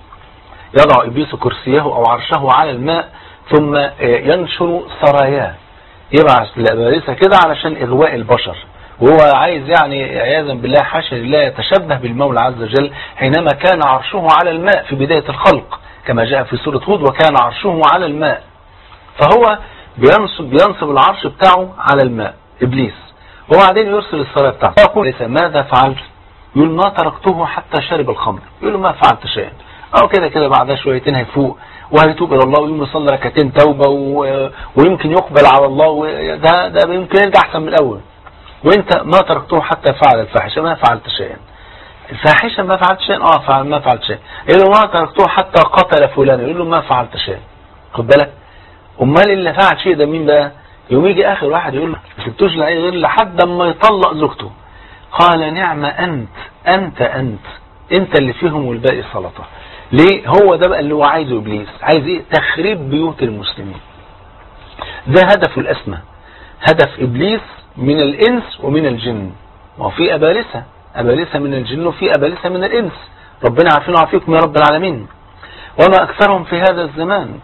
[SPEAKER 1] يضع إبليس كرسيه أو عرشه على الماء ثم ينشر سراياه يبعث لأبالسة كده علشان إغواء البشر وهو عايز يعني عياذا بالله حاشا لله يتشبه بالمولى عز وجل حينما كان عرشه على الماء في بداية الخلق كما جاء في سورة هود وكان عرشه على الماء فهو بينصب, بينصب العرش بتاعه على الماء إبليس وبعدين يرسل السرايا بتاعته يقول ليس ماذا فعلت يقول ما تركته حتى شرب الخمر يقول له ما فعلت شيئا او كده كده بعدها شويتين هيفوق وهيتوب الى الله ويقوم يصلي ركعتين توبه و... ويمكن يقبل على الله و... ده ده يمكن يرجع احسن من الاول وانت ما تركته حتى فعل الفاحشه ما فعلت شيئا الفاحشه ما فعلت شيئا اه فعل ما فعلت شيئا يقول له ما تركته حتى قتل فلان يقول له ما فعلت شيئا خد بالك امال اللي فعل شيء ده مين بقى يوم يجي اخر واحد يقول له ما سبتوش غير لحد اما يطلق زوجته قال نعم انت انت انت انت اللي فيهم والباقي سلطه ليه هو ده بقى اللي هو عايزه ابليس عايز ايه تخريب بيوت المسلمين ده هدفه الاسمى هدف ابليس من الانس ومن الجن وفي ابالسه ابالسه من الجن وفي ابالسه من الانس ربنا عارفين وعافيكم يا رب العالمين وما اكثرهم في هذا الزمان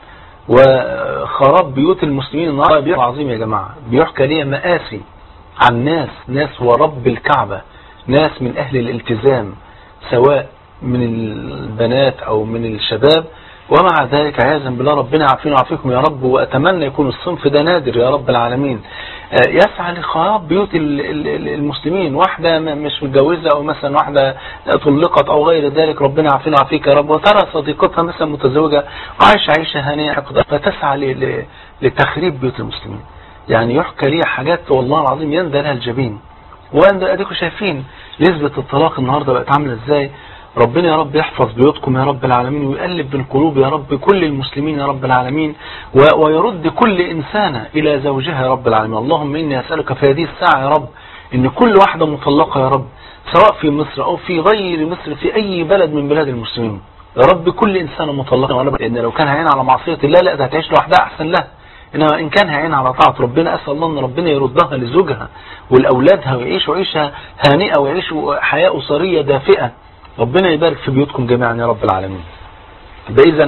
[SPEAKER 1] وخراب بيوت المسلمين النهارده بيحكى عظيم يا جماعه بيحكى ليه مآسي عن ناس ناس ورب الكعبه ناس من اهل الالتزام سواء من البنات او من الشباب ومع ذلك عياذا بالله ربنا يعافينا ويعافيكم يا رب واتمنى يكون الصنف ده نادر يا رب العالمين يسعى لخراب بيوت المسلمين واحدة مش متجوزة او مثلا واحدة طلقت او غير ذلك ربنا يعافينا ويعافيك يا رب وترى صديقتها مثلا متزوجة وعايشة عيشة هنيئة فتسعى لتخريب بيوت المسلمين يعني يحكى لي حاجات والله العظيم يندى لها الجبين واديكم شايفين نسبة الطلاق النهاردة بقت عاملة ازاي ربنا يا رب يحفظ بيوتكم يا رب العالمين ويقلب بالقلوب يا رب كل المسلمين يا رب العالمين ويرد كل إنسانة إلى زوجها يا رب العالمين اللهم إني أسألك في هذه الساعة يا رب إن كل واحدة مطلقة يا رب سواء في مصر أو في غير مصر في أي بلد من بلاد المسلمين يا رب كل إنسانة مطلقة يا رب لأن لو كان هيعين على معصية الله لا ده هتعيش لوحدها أحسن لها إنما إن كان هيعين على طاعة ربنا أسأل الله أن ربنا يردها لزوجها ولأولادها ويعيشوا عيشة هانئة ويعيشوا حياة أسرية دافئة ربنا يبارك في بيوتكم جميعا يا رب العالمين يبقى إذا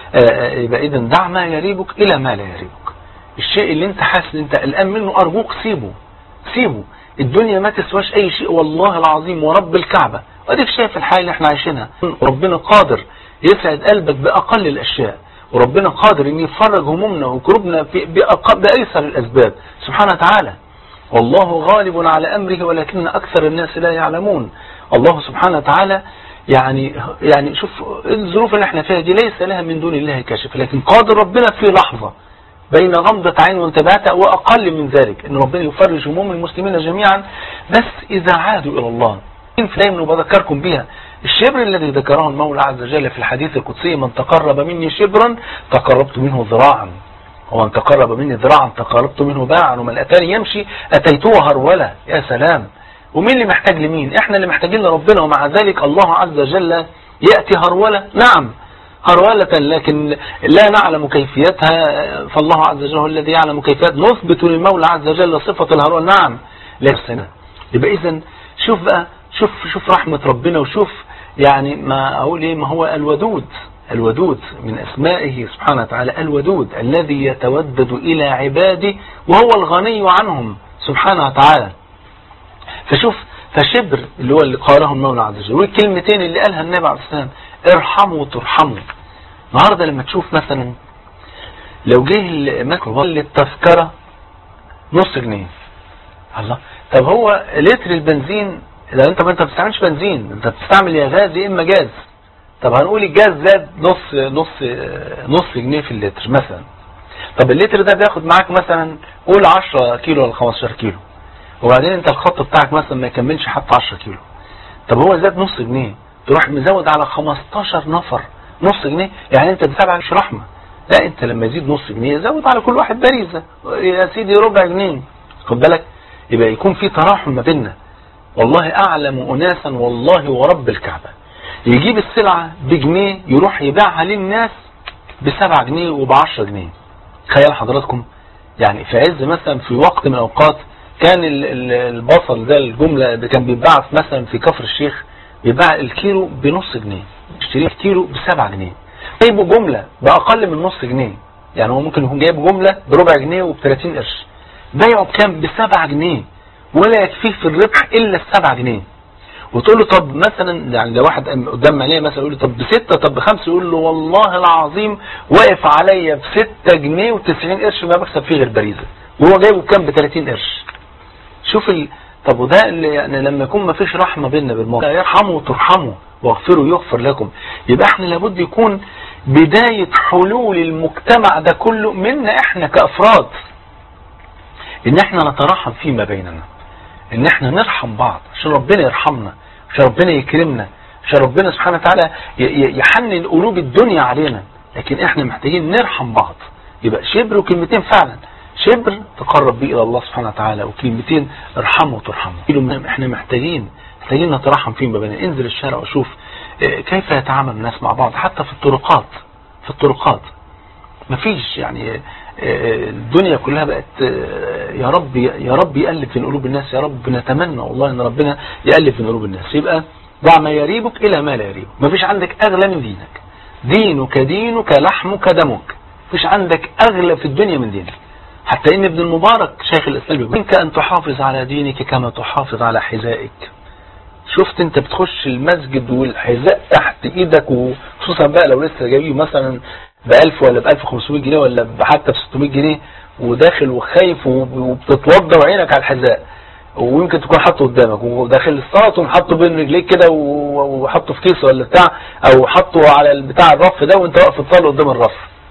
[SPEAKER 1] يبقى اذا دع ما يريبك الى ما لا يريبك الشيء اللي انت حاسس ان انت قلقان منه ارجوك سيبه سيبه الدنيا ما تسواش اي شيء والله العظيم ورب الكعبة واديك شايف الحياة اللي احنا عايشينها ربنا قادر يسعد قلبك باقل الاشياء وربنا قادر ان يفرج همومنا وكروبنا بايسر الاسباب سبحانه وتعالى والله غالب على امره ولكن اكثر الناس لا يعلمون الله سبحانه وتعالى يعني يعني شوف الظروف اللي احنا فيها دي ليس لها من دون الله كاشف لكن قادر ربنا في لحظة بين غمضة عين وانتباهتها وأقل من ذلك أن ربنا يفرج هموم المسلمين جميعا بس إذا عادوا إلى الله دايما وبذكركم بها الشبر الذي ذكره المولى عز وجل في الحديث القدسي من تقرب مني شبرا تقربت منه ذراعا ومن تقرب مني ذراعا تقربت منه باعا ومن أتاني يمشي أتيته هرولا يا سلام ومين اللي محتاج لمين احنا اللي محتاجين لربنا ومع ذلك الله عز وجل يأتي هرولة نعم هرولة لكن لا نعلم كيفيتها فالله عز وجل هو الذي يعلم كيفيتها نثبت للمولى عز وجل صفة الهرولة نعم لسنا يبقى اذا شوف بقى شوف شوف رحمة ربنا وشوف يعني ما اقول ايه ما هو الودود الودود من اسمائه سبحانه وتعالى الودود الذي يتودد الى عباده وهو الغني عنهم سبحانه وتعالى فشوف فشبر اللي هو اللي قاله المولى عز وجل والكلمتين اللي قالها النبي عليه الصلاه والسلام ارحموا ترحموا النهارده لما تشوف مثلا لو جه مثلا التذكره نص جنيه الله طب هو لتر البنزين ده انت ما انت بتستعملش بنزين انت بتستعمل يا غاز يا اما جاز طب هنقول الجاز زاد نص نص نص جنيه في اللتر مثلا طب اللتر ده بياخد معاك مثلا قول 10 كيلو ولا 15 كيلو وبعدين انت الخط بتاعك مثلا ما يكملش حتى 10 كيلو طب هو زاد نص جنيه تروح مزود على 15 نفر نص جنيه يعني انت بتتابع مش رحمه لا انت لما يزيد نص جنيه زود على كل واحد باريزه يا سيدي ربع جنيه خد بالك يبقى يكون في تراحم ما بيننا والله اعلم اناسا والله ورب الكعبه يجيب السلعه بجنيه يروح يبيعها للناس بسبعة جنيه وبعشرة جنيه تخيل حضراتكم يعني في عز مثلا في وقت من الاوقات كان البصل ده الجملة ده كان بيتباع مثلا في كفر الشيخ بيتباع الكيلو بنص جنيه اشتريه كيلو بسبعة جنيه جايبه جملة بأقل من نص جنيه يعني هو ممكن يكون جايب جملة بربع جنيه وب30 قرش بيعه بكام بسبعة جنيه ولا يكفيه في الربح إلا السبعة جنيه وتقول له طب مثلا يعني لو واحد قدام عينيه مثلا يقول له طب بستة طب بخمسة يقول له والله العظيم واقف عليا بستة جنيه و90 قرش ما بكسب فيه غير باريزة وهو جايبه بكام ب 30 قرش شوف ال... طب وده اللي يعني لما يكون ما فيش رحمة بيننا بالموضوع يرحموا ترحموا واغفروا يغفر لكم يبقى احنا لابد يكون بداية حلول المجتمع ده كله منا احنا كأفراد ان احنا نترحم فيما بيننا ان احنا نرحم بعض عشان ربنا يرحمنا عشان ربنا يكرمنا عشان ربنا سبحانه وتعالى يحنن قلوب الدنيا علينا لكن احنا محتاجين نرحم بعض يبقى شبر وكلمتين فعلا شبر تقرب بيه الى الله سبحانه وتعالى وكلمتين ارحموا وترحموا احنا محتاجين محتاجين نترحم فيما بيننا انزل الشارع وشوف كيف يتعامل الناس مع بعض حتى في الطرقات في الطرقات مفيش يعني الدنيا كلها بقت يا رب يا رب يألف في قلوب الناس يا رب نتمنى والله ان ربنا يألف في قلوب الناس يبقى دع ما يريبك الى ما لا يريبك مفيش عندك اغلى من دينك دينك دينك لحمك دمك مفيش عندك اغلى في الدنيا من دينك حتى ان ابن المبارك شيخ الاسلام يقول منك ان تحافظ على دينك كما تحافظ على حذائك شفت انت بتخش المسجد والحذاء تحت ايدك وخصوصا بقى لو لسه جايبه مثلا ب 1000 ولا ب 1500 جنيه ولا حتى ب 600 جنيه وداخل وخايف وبتتوضى وعينك على الحذاء ويمكن تكون حاطه قدامك وداخل الصلاه تقوم حاطه بين رجليك كده وحطه في كيس ولا بتاع او حطه على بتاع الرف ده وانت واقف تصلي قدام الرف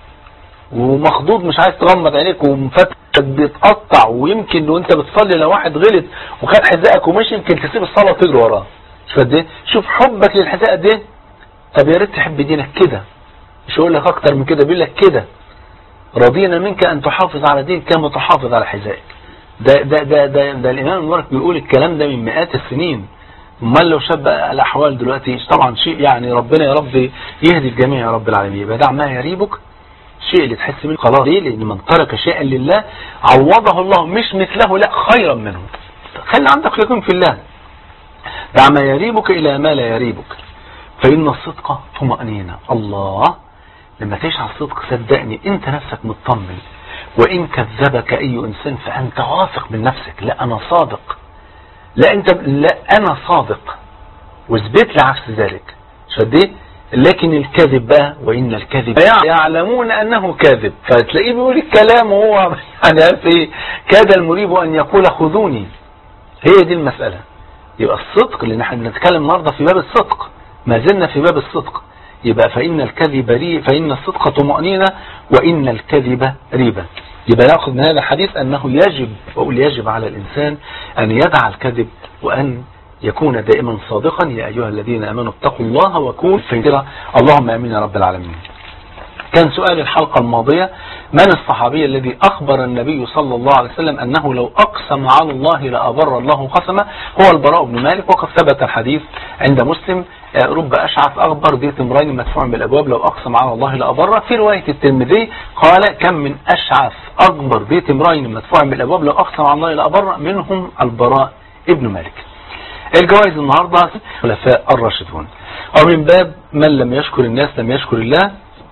[SPEAKER 1] ومخضوض مش عايز تغمض عينيك ومفتح بيتقطع ويمكن وانت بتصلي لو واحد غلط وخد حذائك ومشي يمكن تسيب الصلاه وتجري وراه شوف قد ايه شوف حبك للحذاء قد ايه طب يا ريت تحب دينك كده مش هقول لك اكتر من كده بيقول لك كده رضينا منك ان تحافظ على دينك كما تحافظ على حذائك ده ده ده ده, ده الامام المبارك بيقول الكلام ده من مئات السنين امال لو شاب الاحوال دلوقتي طبعا شيء يعني ربنا يا رب يهدي الجميع يا رب العالمين يبقى دع ما يريبك الشيء اللي تحس منه خلاص ليه لان من ترك شيئا لله عوضه الله مش مثله لا خيرا منه خلي عندك يقين في الله دع ما يريبك الى ما لا يريبك فان الصدق طمأنينة الله لما تعيش على الصدق صدقني انت نفسك مطمن وان كذبك اي انسان فانت واثق من نفسك لا انا صادق لا انت لا انا صادق واثبت لي عكس ذلك مش قد ايه لكن الكذب بقى وان الكذب يعلمون انه كاذب فتلاقيه بيقول الكلام وهو يعني عارف ايه كاد المريب ان يقول خذوني هي دي المسألة يبقى الصدق اللي نحن بنتكلم النهارده في باب الصدق ما زلنا في باب الصدق يبقى فإن الكذب ري فإن الصدق طمأنينة وإن الكذب ريبة يبقى ناخذ من هذا الحديث أنه يجب وأقول يجب على الإنسان أن يدع الكذب وأن يكون دائما صادقا يا أيها الذين أمنوا اتقوا الله وكونوا في اللهم أمين يا رب العالمين كان سؤال الحلقة الماضية من الصحابي الذي أخبر النبي صلى الله عليه وسلم أنه لو أقسم على الله لأبر الله قسمه هو البراء بن مالك وقد ثبت الحديث عند مسلم رب أشعث أخبر ذي امرين مدفوع بالأبواب لو أقسم على الله لأبر في رواية الترمذي قال كم من أشعث أكبر ذي امرين مدفوع بالأبواب لو أقسم على الله لأبر منهم البراء ابن مالك الجوائز النهاردة خلفاء الراشدون ومن باب من لم يشكر الناس لم يشكر الله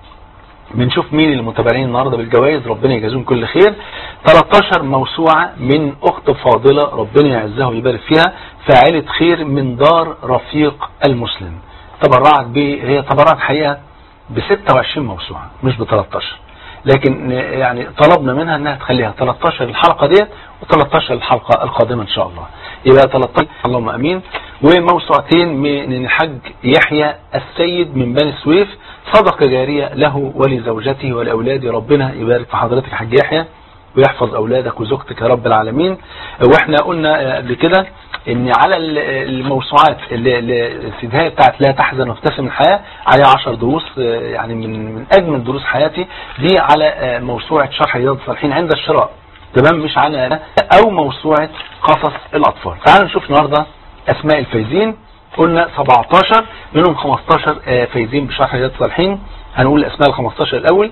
[SPEAKER 1] بنشوف مين المتابعين النهاردة بالجوائز ربنا يجازيهم كل خير 13 موسوعة من أخت فاضلة ربنا يعزها ويبارك فيها فاعلة خير من دار رفيق المسلم تبرعت ب هي تبرعت حقيقة ب 26 موسوعة مش ب 13 لكن يعني طلبنا منها انها تخليها 13 الحلقة ديت و13 الحلقة القادمة ان شاء الله يبقى 13 اللهم امين وموسوعتين من الحاج يحيى السيد من بني سويف صدقة جارية له ولزوجته ولأولاده ربنا يبارك في حضرتك يا حاج يحيى ويحفظ أولادك وزوجتك يا رب العالمين واحنا قلنا قبل كده ان على الموسوعات السيدهاية بتاعت لا تحزن وابتسم الحياة عليها 10 دروس يعني من من اجمل دروس حياتي دي على موسوعة شرح رياض الصالحين عند الشراء تمام مش على او موسوعة قصص الاطفال تعالوا نشوف النهارده اسماء الفايزين قلنا 17 منهم 15 فايزين بشرح رياض الصالحين هنقول الاسماء ال 15 الاول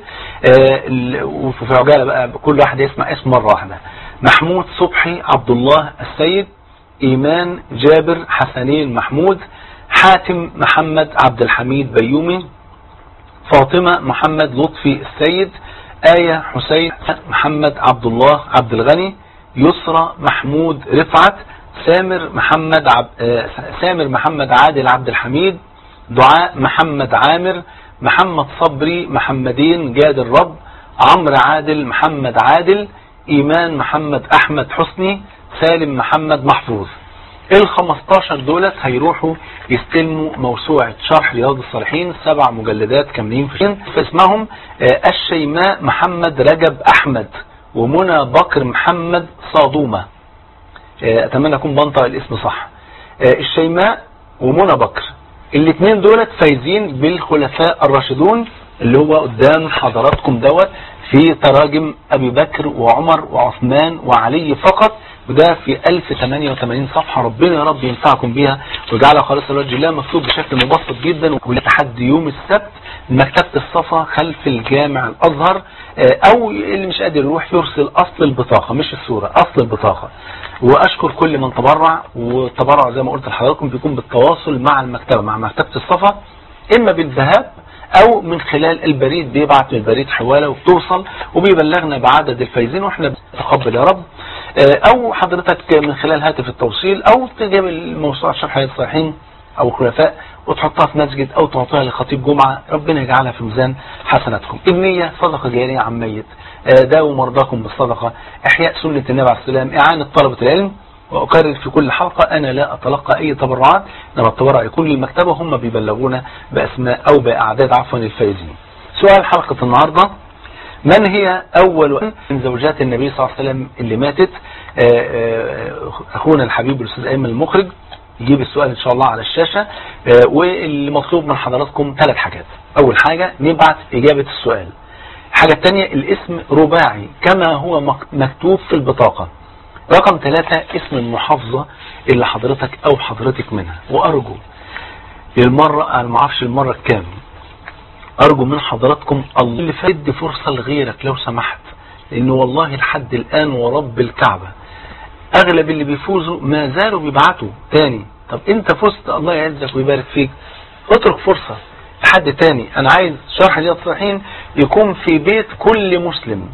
[SPEAKER 1] وفي عجاله بقى كل واحد يسمع اسم مره واحده محمود صبحي عبد الله السيد ايمان جابر حسنين محمود حاتم محمد عبد الحميد بيومي فاطمة محمد لطفي السيد آية حسين محمد عبد الله عبد الغني يسرى محمود رفعت سامر محمد عب... سامر محمد عادل عبد الحميد دعاء محمد عامر محمد صبري محمدين جاد الرب عمرو عادل محمد عادل ايمان محمد احمد حسني سالم محمد محفوظ ال 15 دولت هيروحوا يستلموا موسوعة شرح رياض الصالحين سبع مجلدات كاملين في اسمهم الشيماء محمد رجب احمد ومنى بكر محمد صادومة اتمنى اكون بنطق الاسم صح الشيماء ومنى بكر الاثنين دولت فايزين بالخلفاء الراشدون اللي هو قدام حضراتكم دوت في تراجم ابي بكر وعمر وعثمان وعلي فقط وده في 1088 صفحة ربنا يا رب ينفعكم بيها ويجعلها خالصة لوجه الله مكتوب بشكل مبسط جدا ولتحدي يوم السبت مكتبة الصفا خلف الجامع الازهر او اللي مش قادر يروح يرسل اصل البطاقة مش الصورة اصل البطاقة واشكر كل من تبرع والتبرع زي ما قلت لحضراتكم بيكون بالتواصل مع المكتبة مع مكتبة الصفا اما بالذهاب او من خلال البريد بيبعت من البريد حوالة وبتوصل وبيبلغنا بعدد الفايزين واحنا نتقبل يا رب او حضرتك من خلال هاتف التوصيل او تجيب الموسوعة شرح الصالحين او الخلفاء وتحطها في مسجد او تعطيها لخطيب جمعة ربنا يجعلها في ميزان حسناتكم النية صدقة جارية عن ميت داووا مرضاكم بالصدقة احياء سنة النبي عليه السلام اعانة طلبة العلم وأكرر في كل حلقة أنا لا أتلقى أي تبرعات إنما التبرع يكون للمكتبة هم بيبلغونا بأسماء أو بأعداد عفوا الفائزين سؤال حلقة النهاردة من هي أول من زوجات النبي صلى الله عليه وسلم اللي ماتت أخونا الحبيب الأستاذ أيمن المخرج يجيب السؤال إن شاء الله على الشاشة واللي مطلوب من حضراتكم ثلاث حاجات أول حاجة نبعت إجابة السؤال الحاجة الثانية الاسم رباعي كما هو مكتوب في البطاقة رقم ثلاثة اسم المحافظة اللي حضرتك او حضرتك منها وارجو للمرة انا ما اعرفش المرة الكام ارجو من حضراتكم الله اللي فد فرصة لغيرك لو سمحت لان والله لحد الان ورب الكعبة اغلب اللي بيفوزوا ما زالوا بيبعتوا تاني طب انت فزت الله يعزك ويبارك فيك اترك فرصة حد تاني انا عايز شرح رياض الصالحين يكون في بيت كل مسلم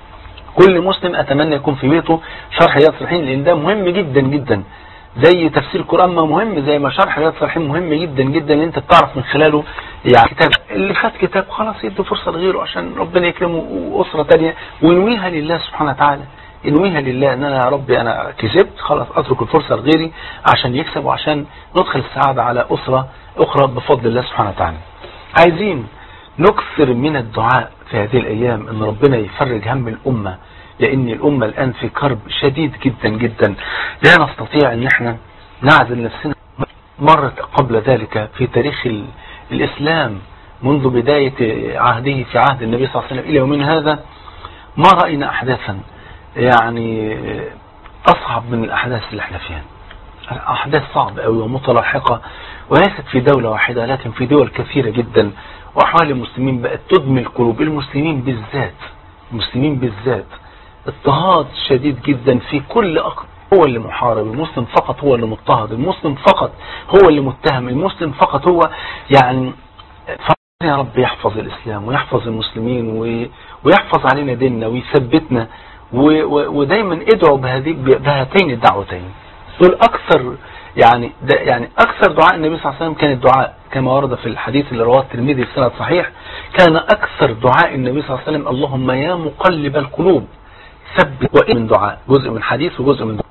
[SPEAKER 1] كل مسلم اتمنى يكون في بيته شرح رياض الصالحين لان ده مهم جدا جدا زي تفسير القرآن ما مهم زي ما شرح رياض الصالحين مهم جدا جدا ان انت بتعرف من خلاله يعني كتاب اللي خد كتاب خلاص يدي فرصة لغيره عشان ربنا يكرمه واسرة تانية وينويها لله سبحانه وتعالى انويها لله ان انا يا ربي انا كسبت خلاص اترك الفرصة لغيري عشان يكسب وعشان ندخل السعادة على اسرة اخرى بفضل الله سبحانه وتعالى عايزين نكثر من الدعاء في هذه الايام ان ربنا يفرج هم الامة لان الامة الان في كرب شديد جدا جدا لا نستطيع ان احنا نعزل نفسنا مرت قبل ذلك في تاريخ ال- الاسلام منذ بداية عهده في عهد النبي صلى الله عليه وسلم الى يومنا هذا ما رأينا احداثا يعني اصعب من الاحداث اللي احنا فيها احداث صعبة قوي ومتلاحقة وليست في دولة واحدة لكن في دول كثيرة جدا واحوال المسلمين بقت تدمي القلوب المسلمين بالذات المسلمين بالذات اضطهاد شديد جدا في كل أق... هو اللي محارب المسلم فقط هو اللي مضطهد المسلم فقط هو اللي متهم المسلم فقط هو يعني يا رب يحفظ الإسلام ويحفظ المسلمين و... ويحفظ علينا ديننا ويثبتنا و... و... ودايما ادعوا بهذه بهاتين الدعوتين دول أكثر يعني ده يعني أكثر دعاء النبي صلى الله عليه وسلم كان الدعاء كما ورد في الحديث اللي رواه الترمذي في سند صحيح كان أكثر دعاء النبي صلى الله عليه وسلم اللهم يا مقلب القلوب ثبت وإن من دعاء جزء من حديث وجزء من دعاء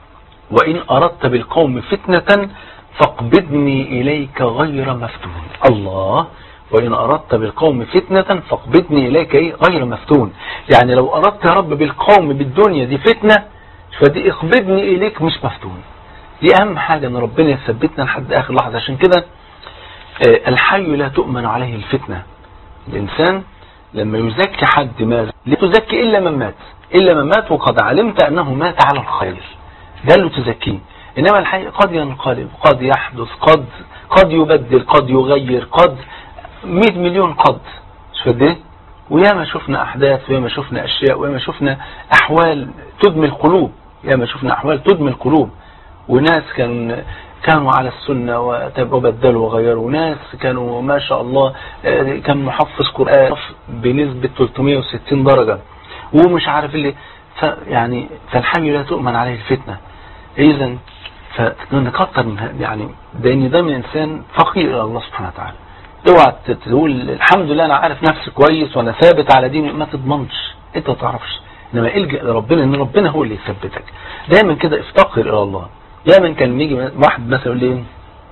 [SPEAKER 1] وإن أردت بالقوم فتنة فاقبضني إليك غير مفتون الله وإن أردت بالقوم فتنة فاقبضني إليك إيه؟ غير مفتون يعني لو أردت يا رب بالقوم بالدنيا دي فتنة فدي اقبضني إليك مش مفتون دي أهم حاجة أن ربنا يثبتنا لحد آخر لحظة عشان كده آه، الحي لا تؤمن عليه الفتنة الإنسان لما يزكي حد ماذا لا تزكي إلا من مات إلا من مات وقد علمت أنه مات على الخير ده اللي تزكيه إنما الحي قد ينقلب قد يحدث قد قد يبدل قد يغير قد 100 مليون قد مش قد ايه وياما شفنا أحداث وياما شفنا أشياء وياما شفنا أحوال تدمي القلوب ياما شفنا أحوال تدمي القلوب وناس كان كانوا على السنة وبدلوا وغيروا وناس كانوا ما شاء الله آه، كان محفظ قرآن بنسبة 360 درجة ومش عارف اللي ف يعني فالحي لا تؤمن عليه الفتنة إذا فنكتر من ه- يعني لأن ده من إنسان فقير إلى الله سبحانه وتعالى اوعى ت- تقول الحمد لله أنا عارف نفسي كويس وأنا ثابت على ديني ما تضمنش أنت ما تعرفش إنما الجأ لربنا إن ربنا هو اللي يثبتك دايما كده افتقر إلى الله دايما كان يجي واحد مثلا يقول لي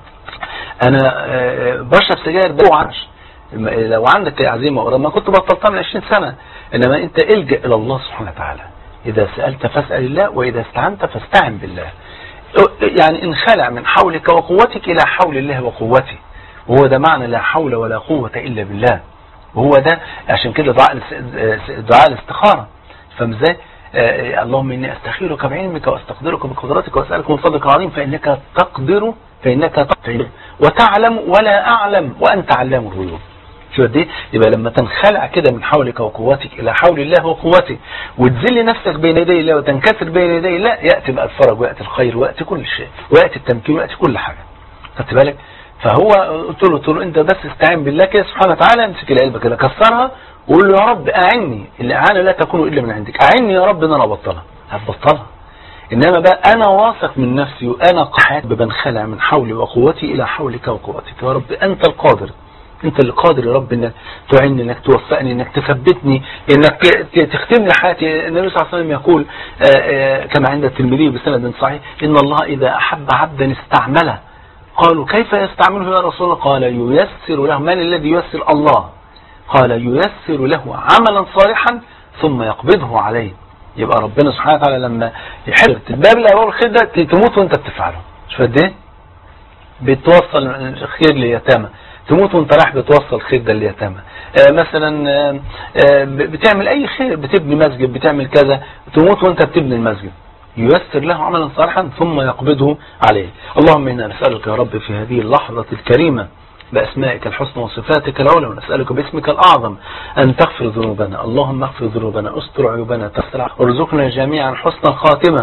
[SPEAKER 1] انا آه، بشرب سجاير ده وعرش لو عندك عزيمه ورا ما كنت بطلتها من 20 سنه انما انت الجا الى الله سبحانه وتعالى اذا سالت فاسال الله واذا استعنت فاستعن بالله يعني انخلع من حولك وقوتك الى حول الله وقوته وهو ده معنى لا حول ولا قوه الا بالله وهو ده عشان كده دعاء الاس- دعاء الاستخاره فاهم ازاي آه، اللهم اني استخيرك بعلمك واستقدرك بقدرتك واسالك من فضلك العظيم فانك تقدر فانك تقدر وتعلم ولا اعلم وانت علام الغيوب شو قد ايه يبقى لما تنخلع كده من حولك وقوتك الى حول الله وقوته وتذل نفسك بين يدي الله وتنكسر بين يدي الله ياتي بقى الفرج وياتي الخير وياتي كل شيء وياتي التمكين وياتي كل حاجه خدت بالك فهو قلت له قلت له انت بس استعين بالله كده سبحانه وتعالى امسك العلبه كده كسرها وقول له يا رب اعني الاعانه لا تكون الا من عندك اعني يا رب ان انا ابطلها هتبطلها انما بقى انا واثق من نفسي وانا قاعد بنخلع من حولي وقوتي الى حولك وقوتك يا رب انت القادر انت اللي قادر يا رب انك تعني انك توفقني انك تثبتني انك ت- تختم لي حياتي النبي صلى الله عليه وسلم يقول آه، آه، كما عند الترمذي بسند صحيح ان الله اذا احب عبدا استعمله قالوا كيف يستعمله يا رسول الله قال ييسر له من الذي ييسر الله قال ييسر له عملا صالحا ثم يقبضه عليه يبقى ربنا سبحانه وتعالى لما يحب باب الابواب الخير ده تموت وانت بتفعله مش قد ايه بتوصل الخير لليتامى تموت وانت رايح بتوصل الخير ده لليتامى آه مثلا آه آه بتعمل اي خير بتبني مسجد بتعمل كذا تموت وانت بتبني المسجد ييسر له عملا صالحا ثم يقبضه عليه اللهم انا نسالك يا رب في هذه اللحظه الكريمه بأسمائك الحسنى وصفاتك العلى ونسألك باسمك الأعظم أن تغفر ذنوبنا اللهم اغفر ذنوبنا استر عيوبنا تستر ارزقنا جميعا حسن الخاتمة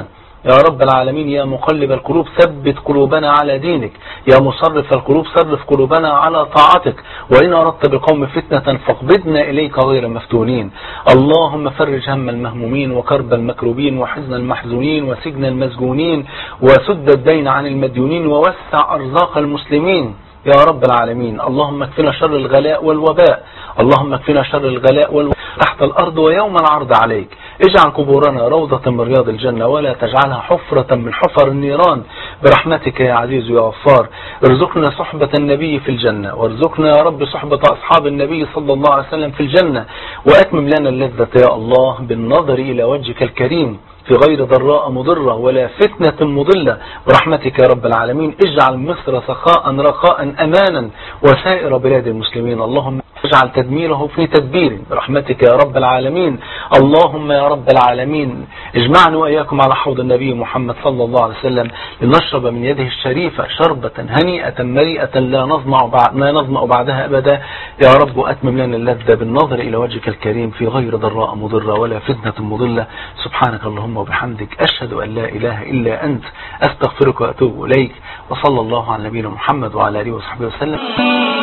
[SPEAKER 1] يا رب العالمين يا مقلب القلوب ثبت قلوبنا على دينك يا مصرف القلوب صرف قلوبنا على طاعتك وإن أردت بقوم فتنة فاقبضنا إليك غير مفتونين اللهم فرج هم المهمومين وكرب المكروبين وحزن المحزونين وسجن المسجونين وسد الدين عن المديونين ووسع أرزاق المسلمين يا رب العالمين اللهم اكفنا شر الغلاء والوباء اللهم اكفنا شر الغلاء والوباء تحت الأرض ويوم العرض عليك اجعل قبورنا روضة من رياض الجنة ولا تجعلها حفرة من حفر النيران برحمتك يا عزيز يا غفار ارزقنا صحبة النبي في الجنة وارزقنا يا رب صحبة أصحاب النبي صلى الله عليه وسلم في الجنة وأتمم لنا اللذة يا الله بالنظر إلى وجهك الكريم في غير ضراء مضرة ولا فتنة مضلة برحمتك يا رب العالمين اجعل مصر سخاء رخاء أمانا وسائر بلاد المسلمين اللهم اجعل تدميره في تدبير برحمتك يا رب العالمين اللهم يا رب العالمين اجمعنا وإياكم على حوض النبي محمد صلى الله عليه وسلم لنشرب من يده الشريفة شربة هنيئة مريئة لا نظمع, بعد لا نظمع بعدها أبدا يا رب وأتمم لنا اللذة بالنظر إلى وجهك الكريم في غير ضراء مضرة ولا فتنة مضلة سبحانك اللهم وبحمدك أشهد أن لا إله إلا أنت أستغفرك وأتوب إليك وصلى الله على نبينا محمد وعلى آله وصحبه وسلم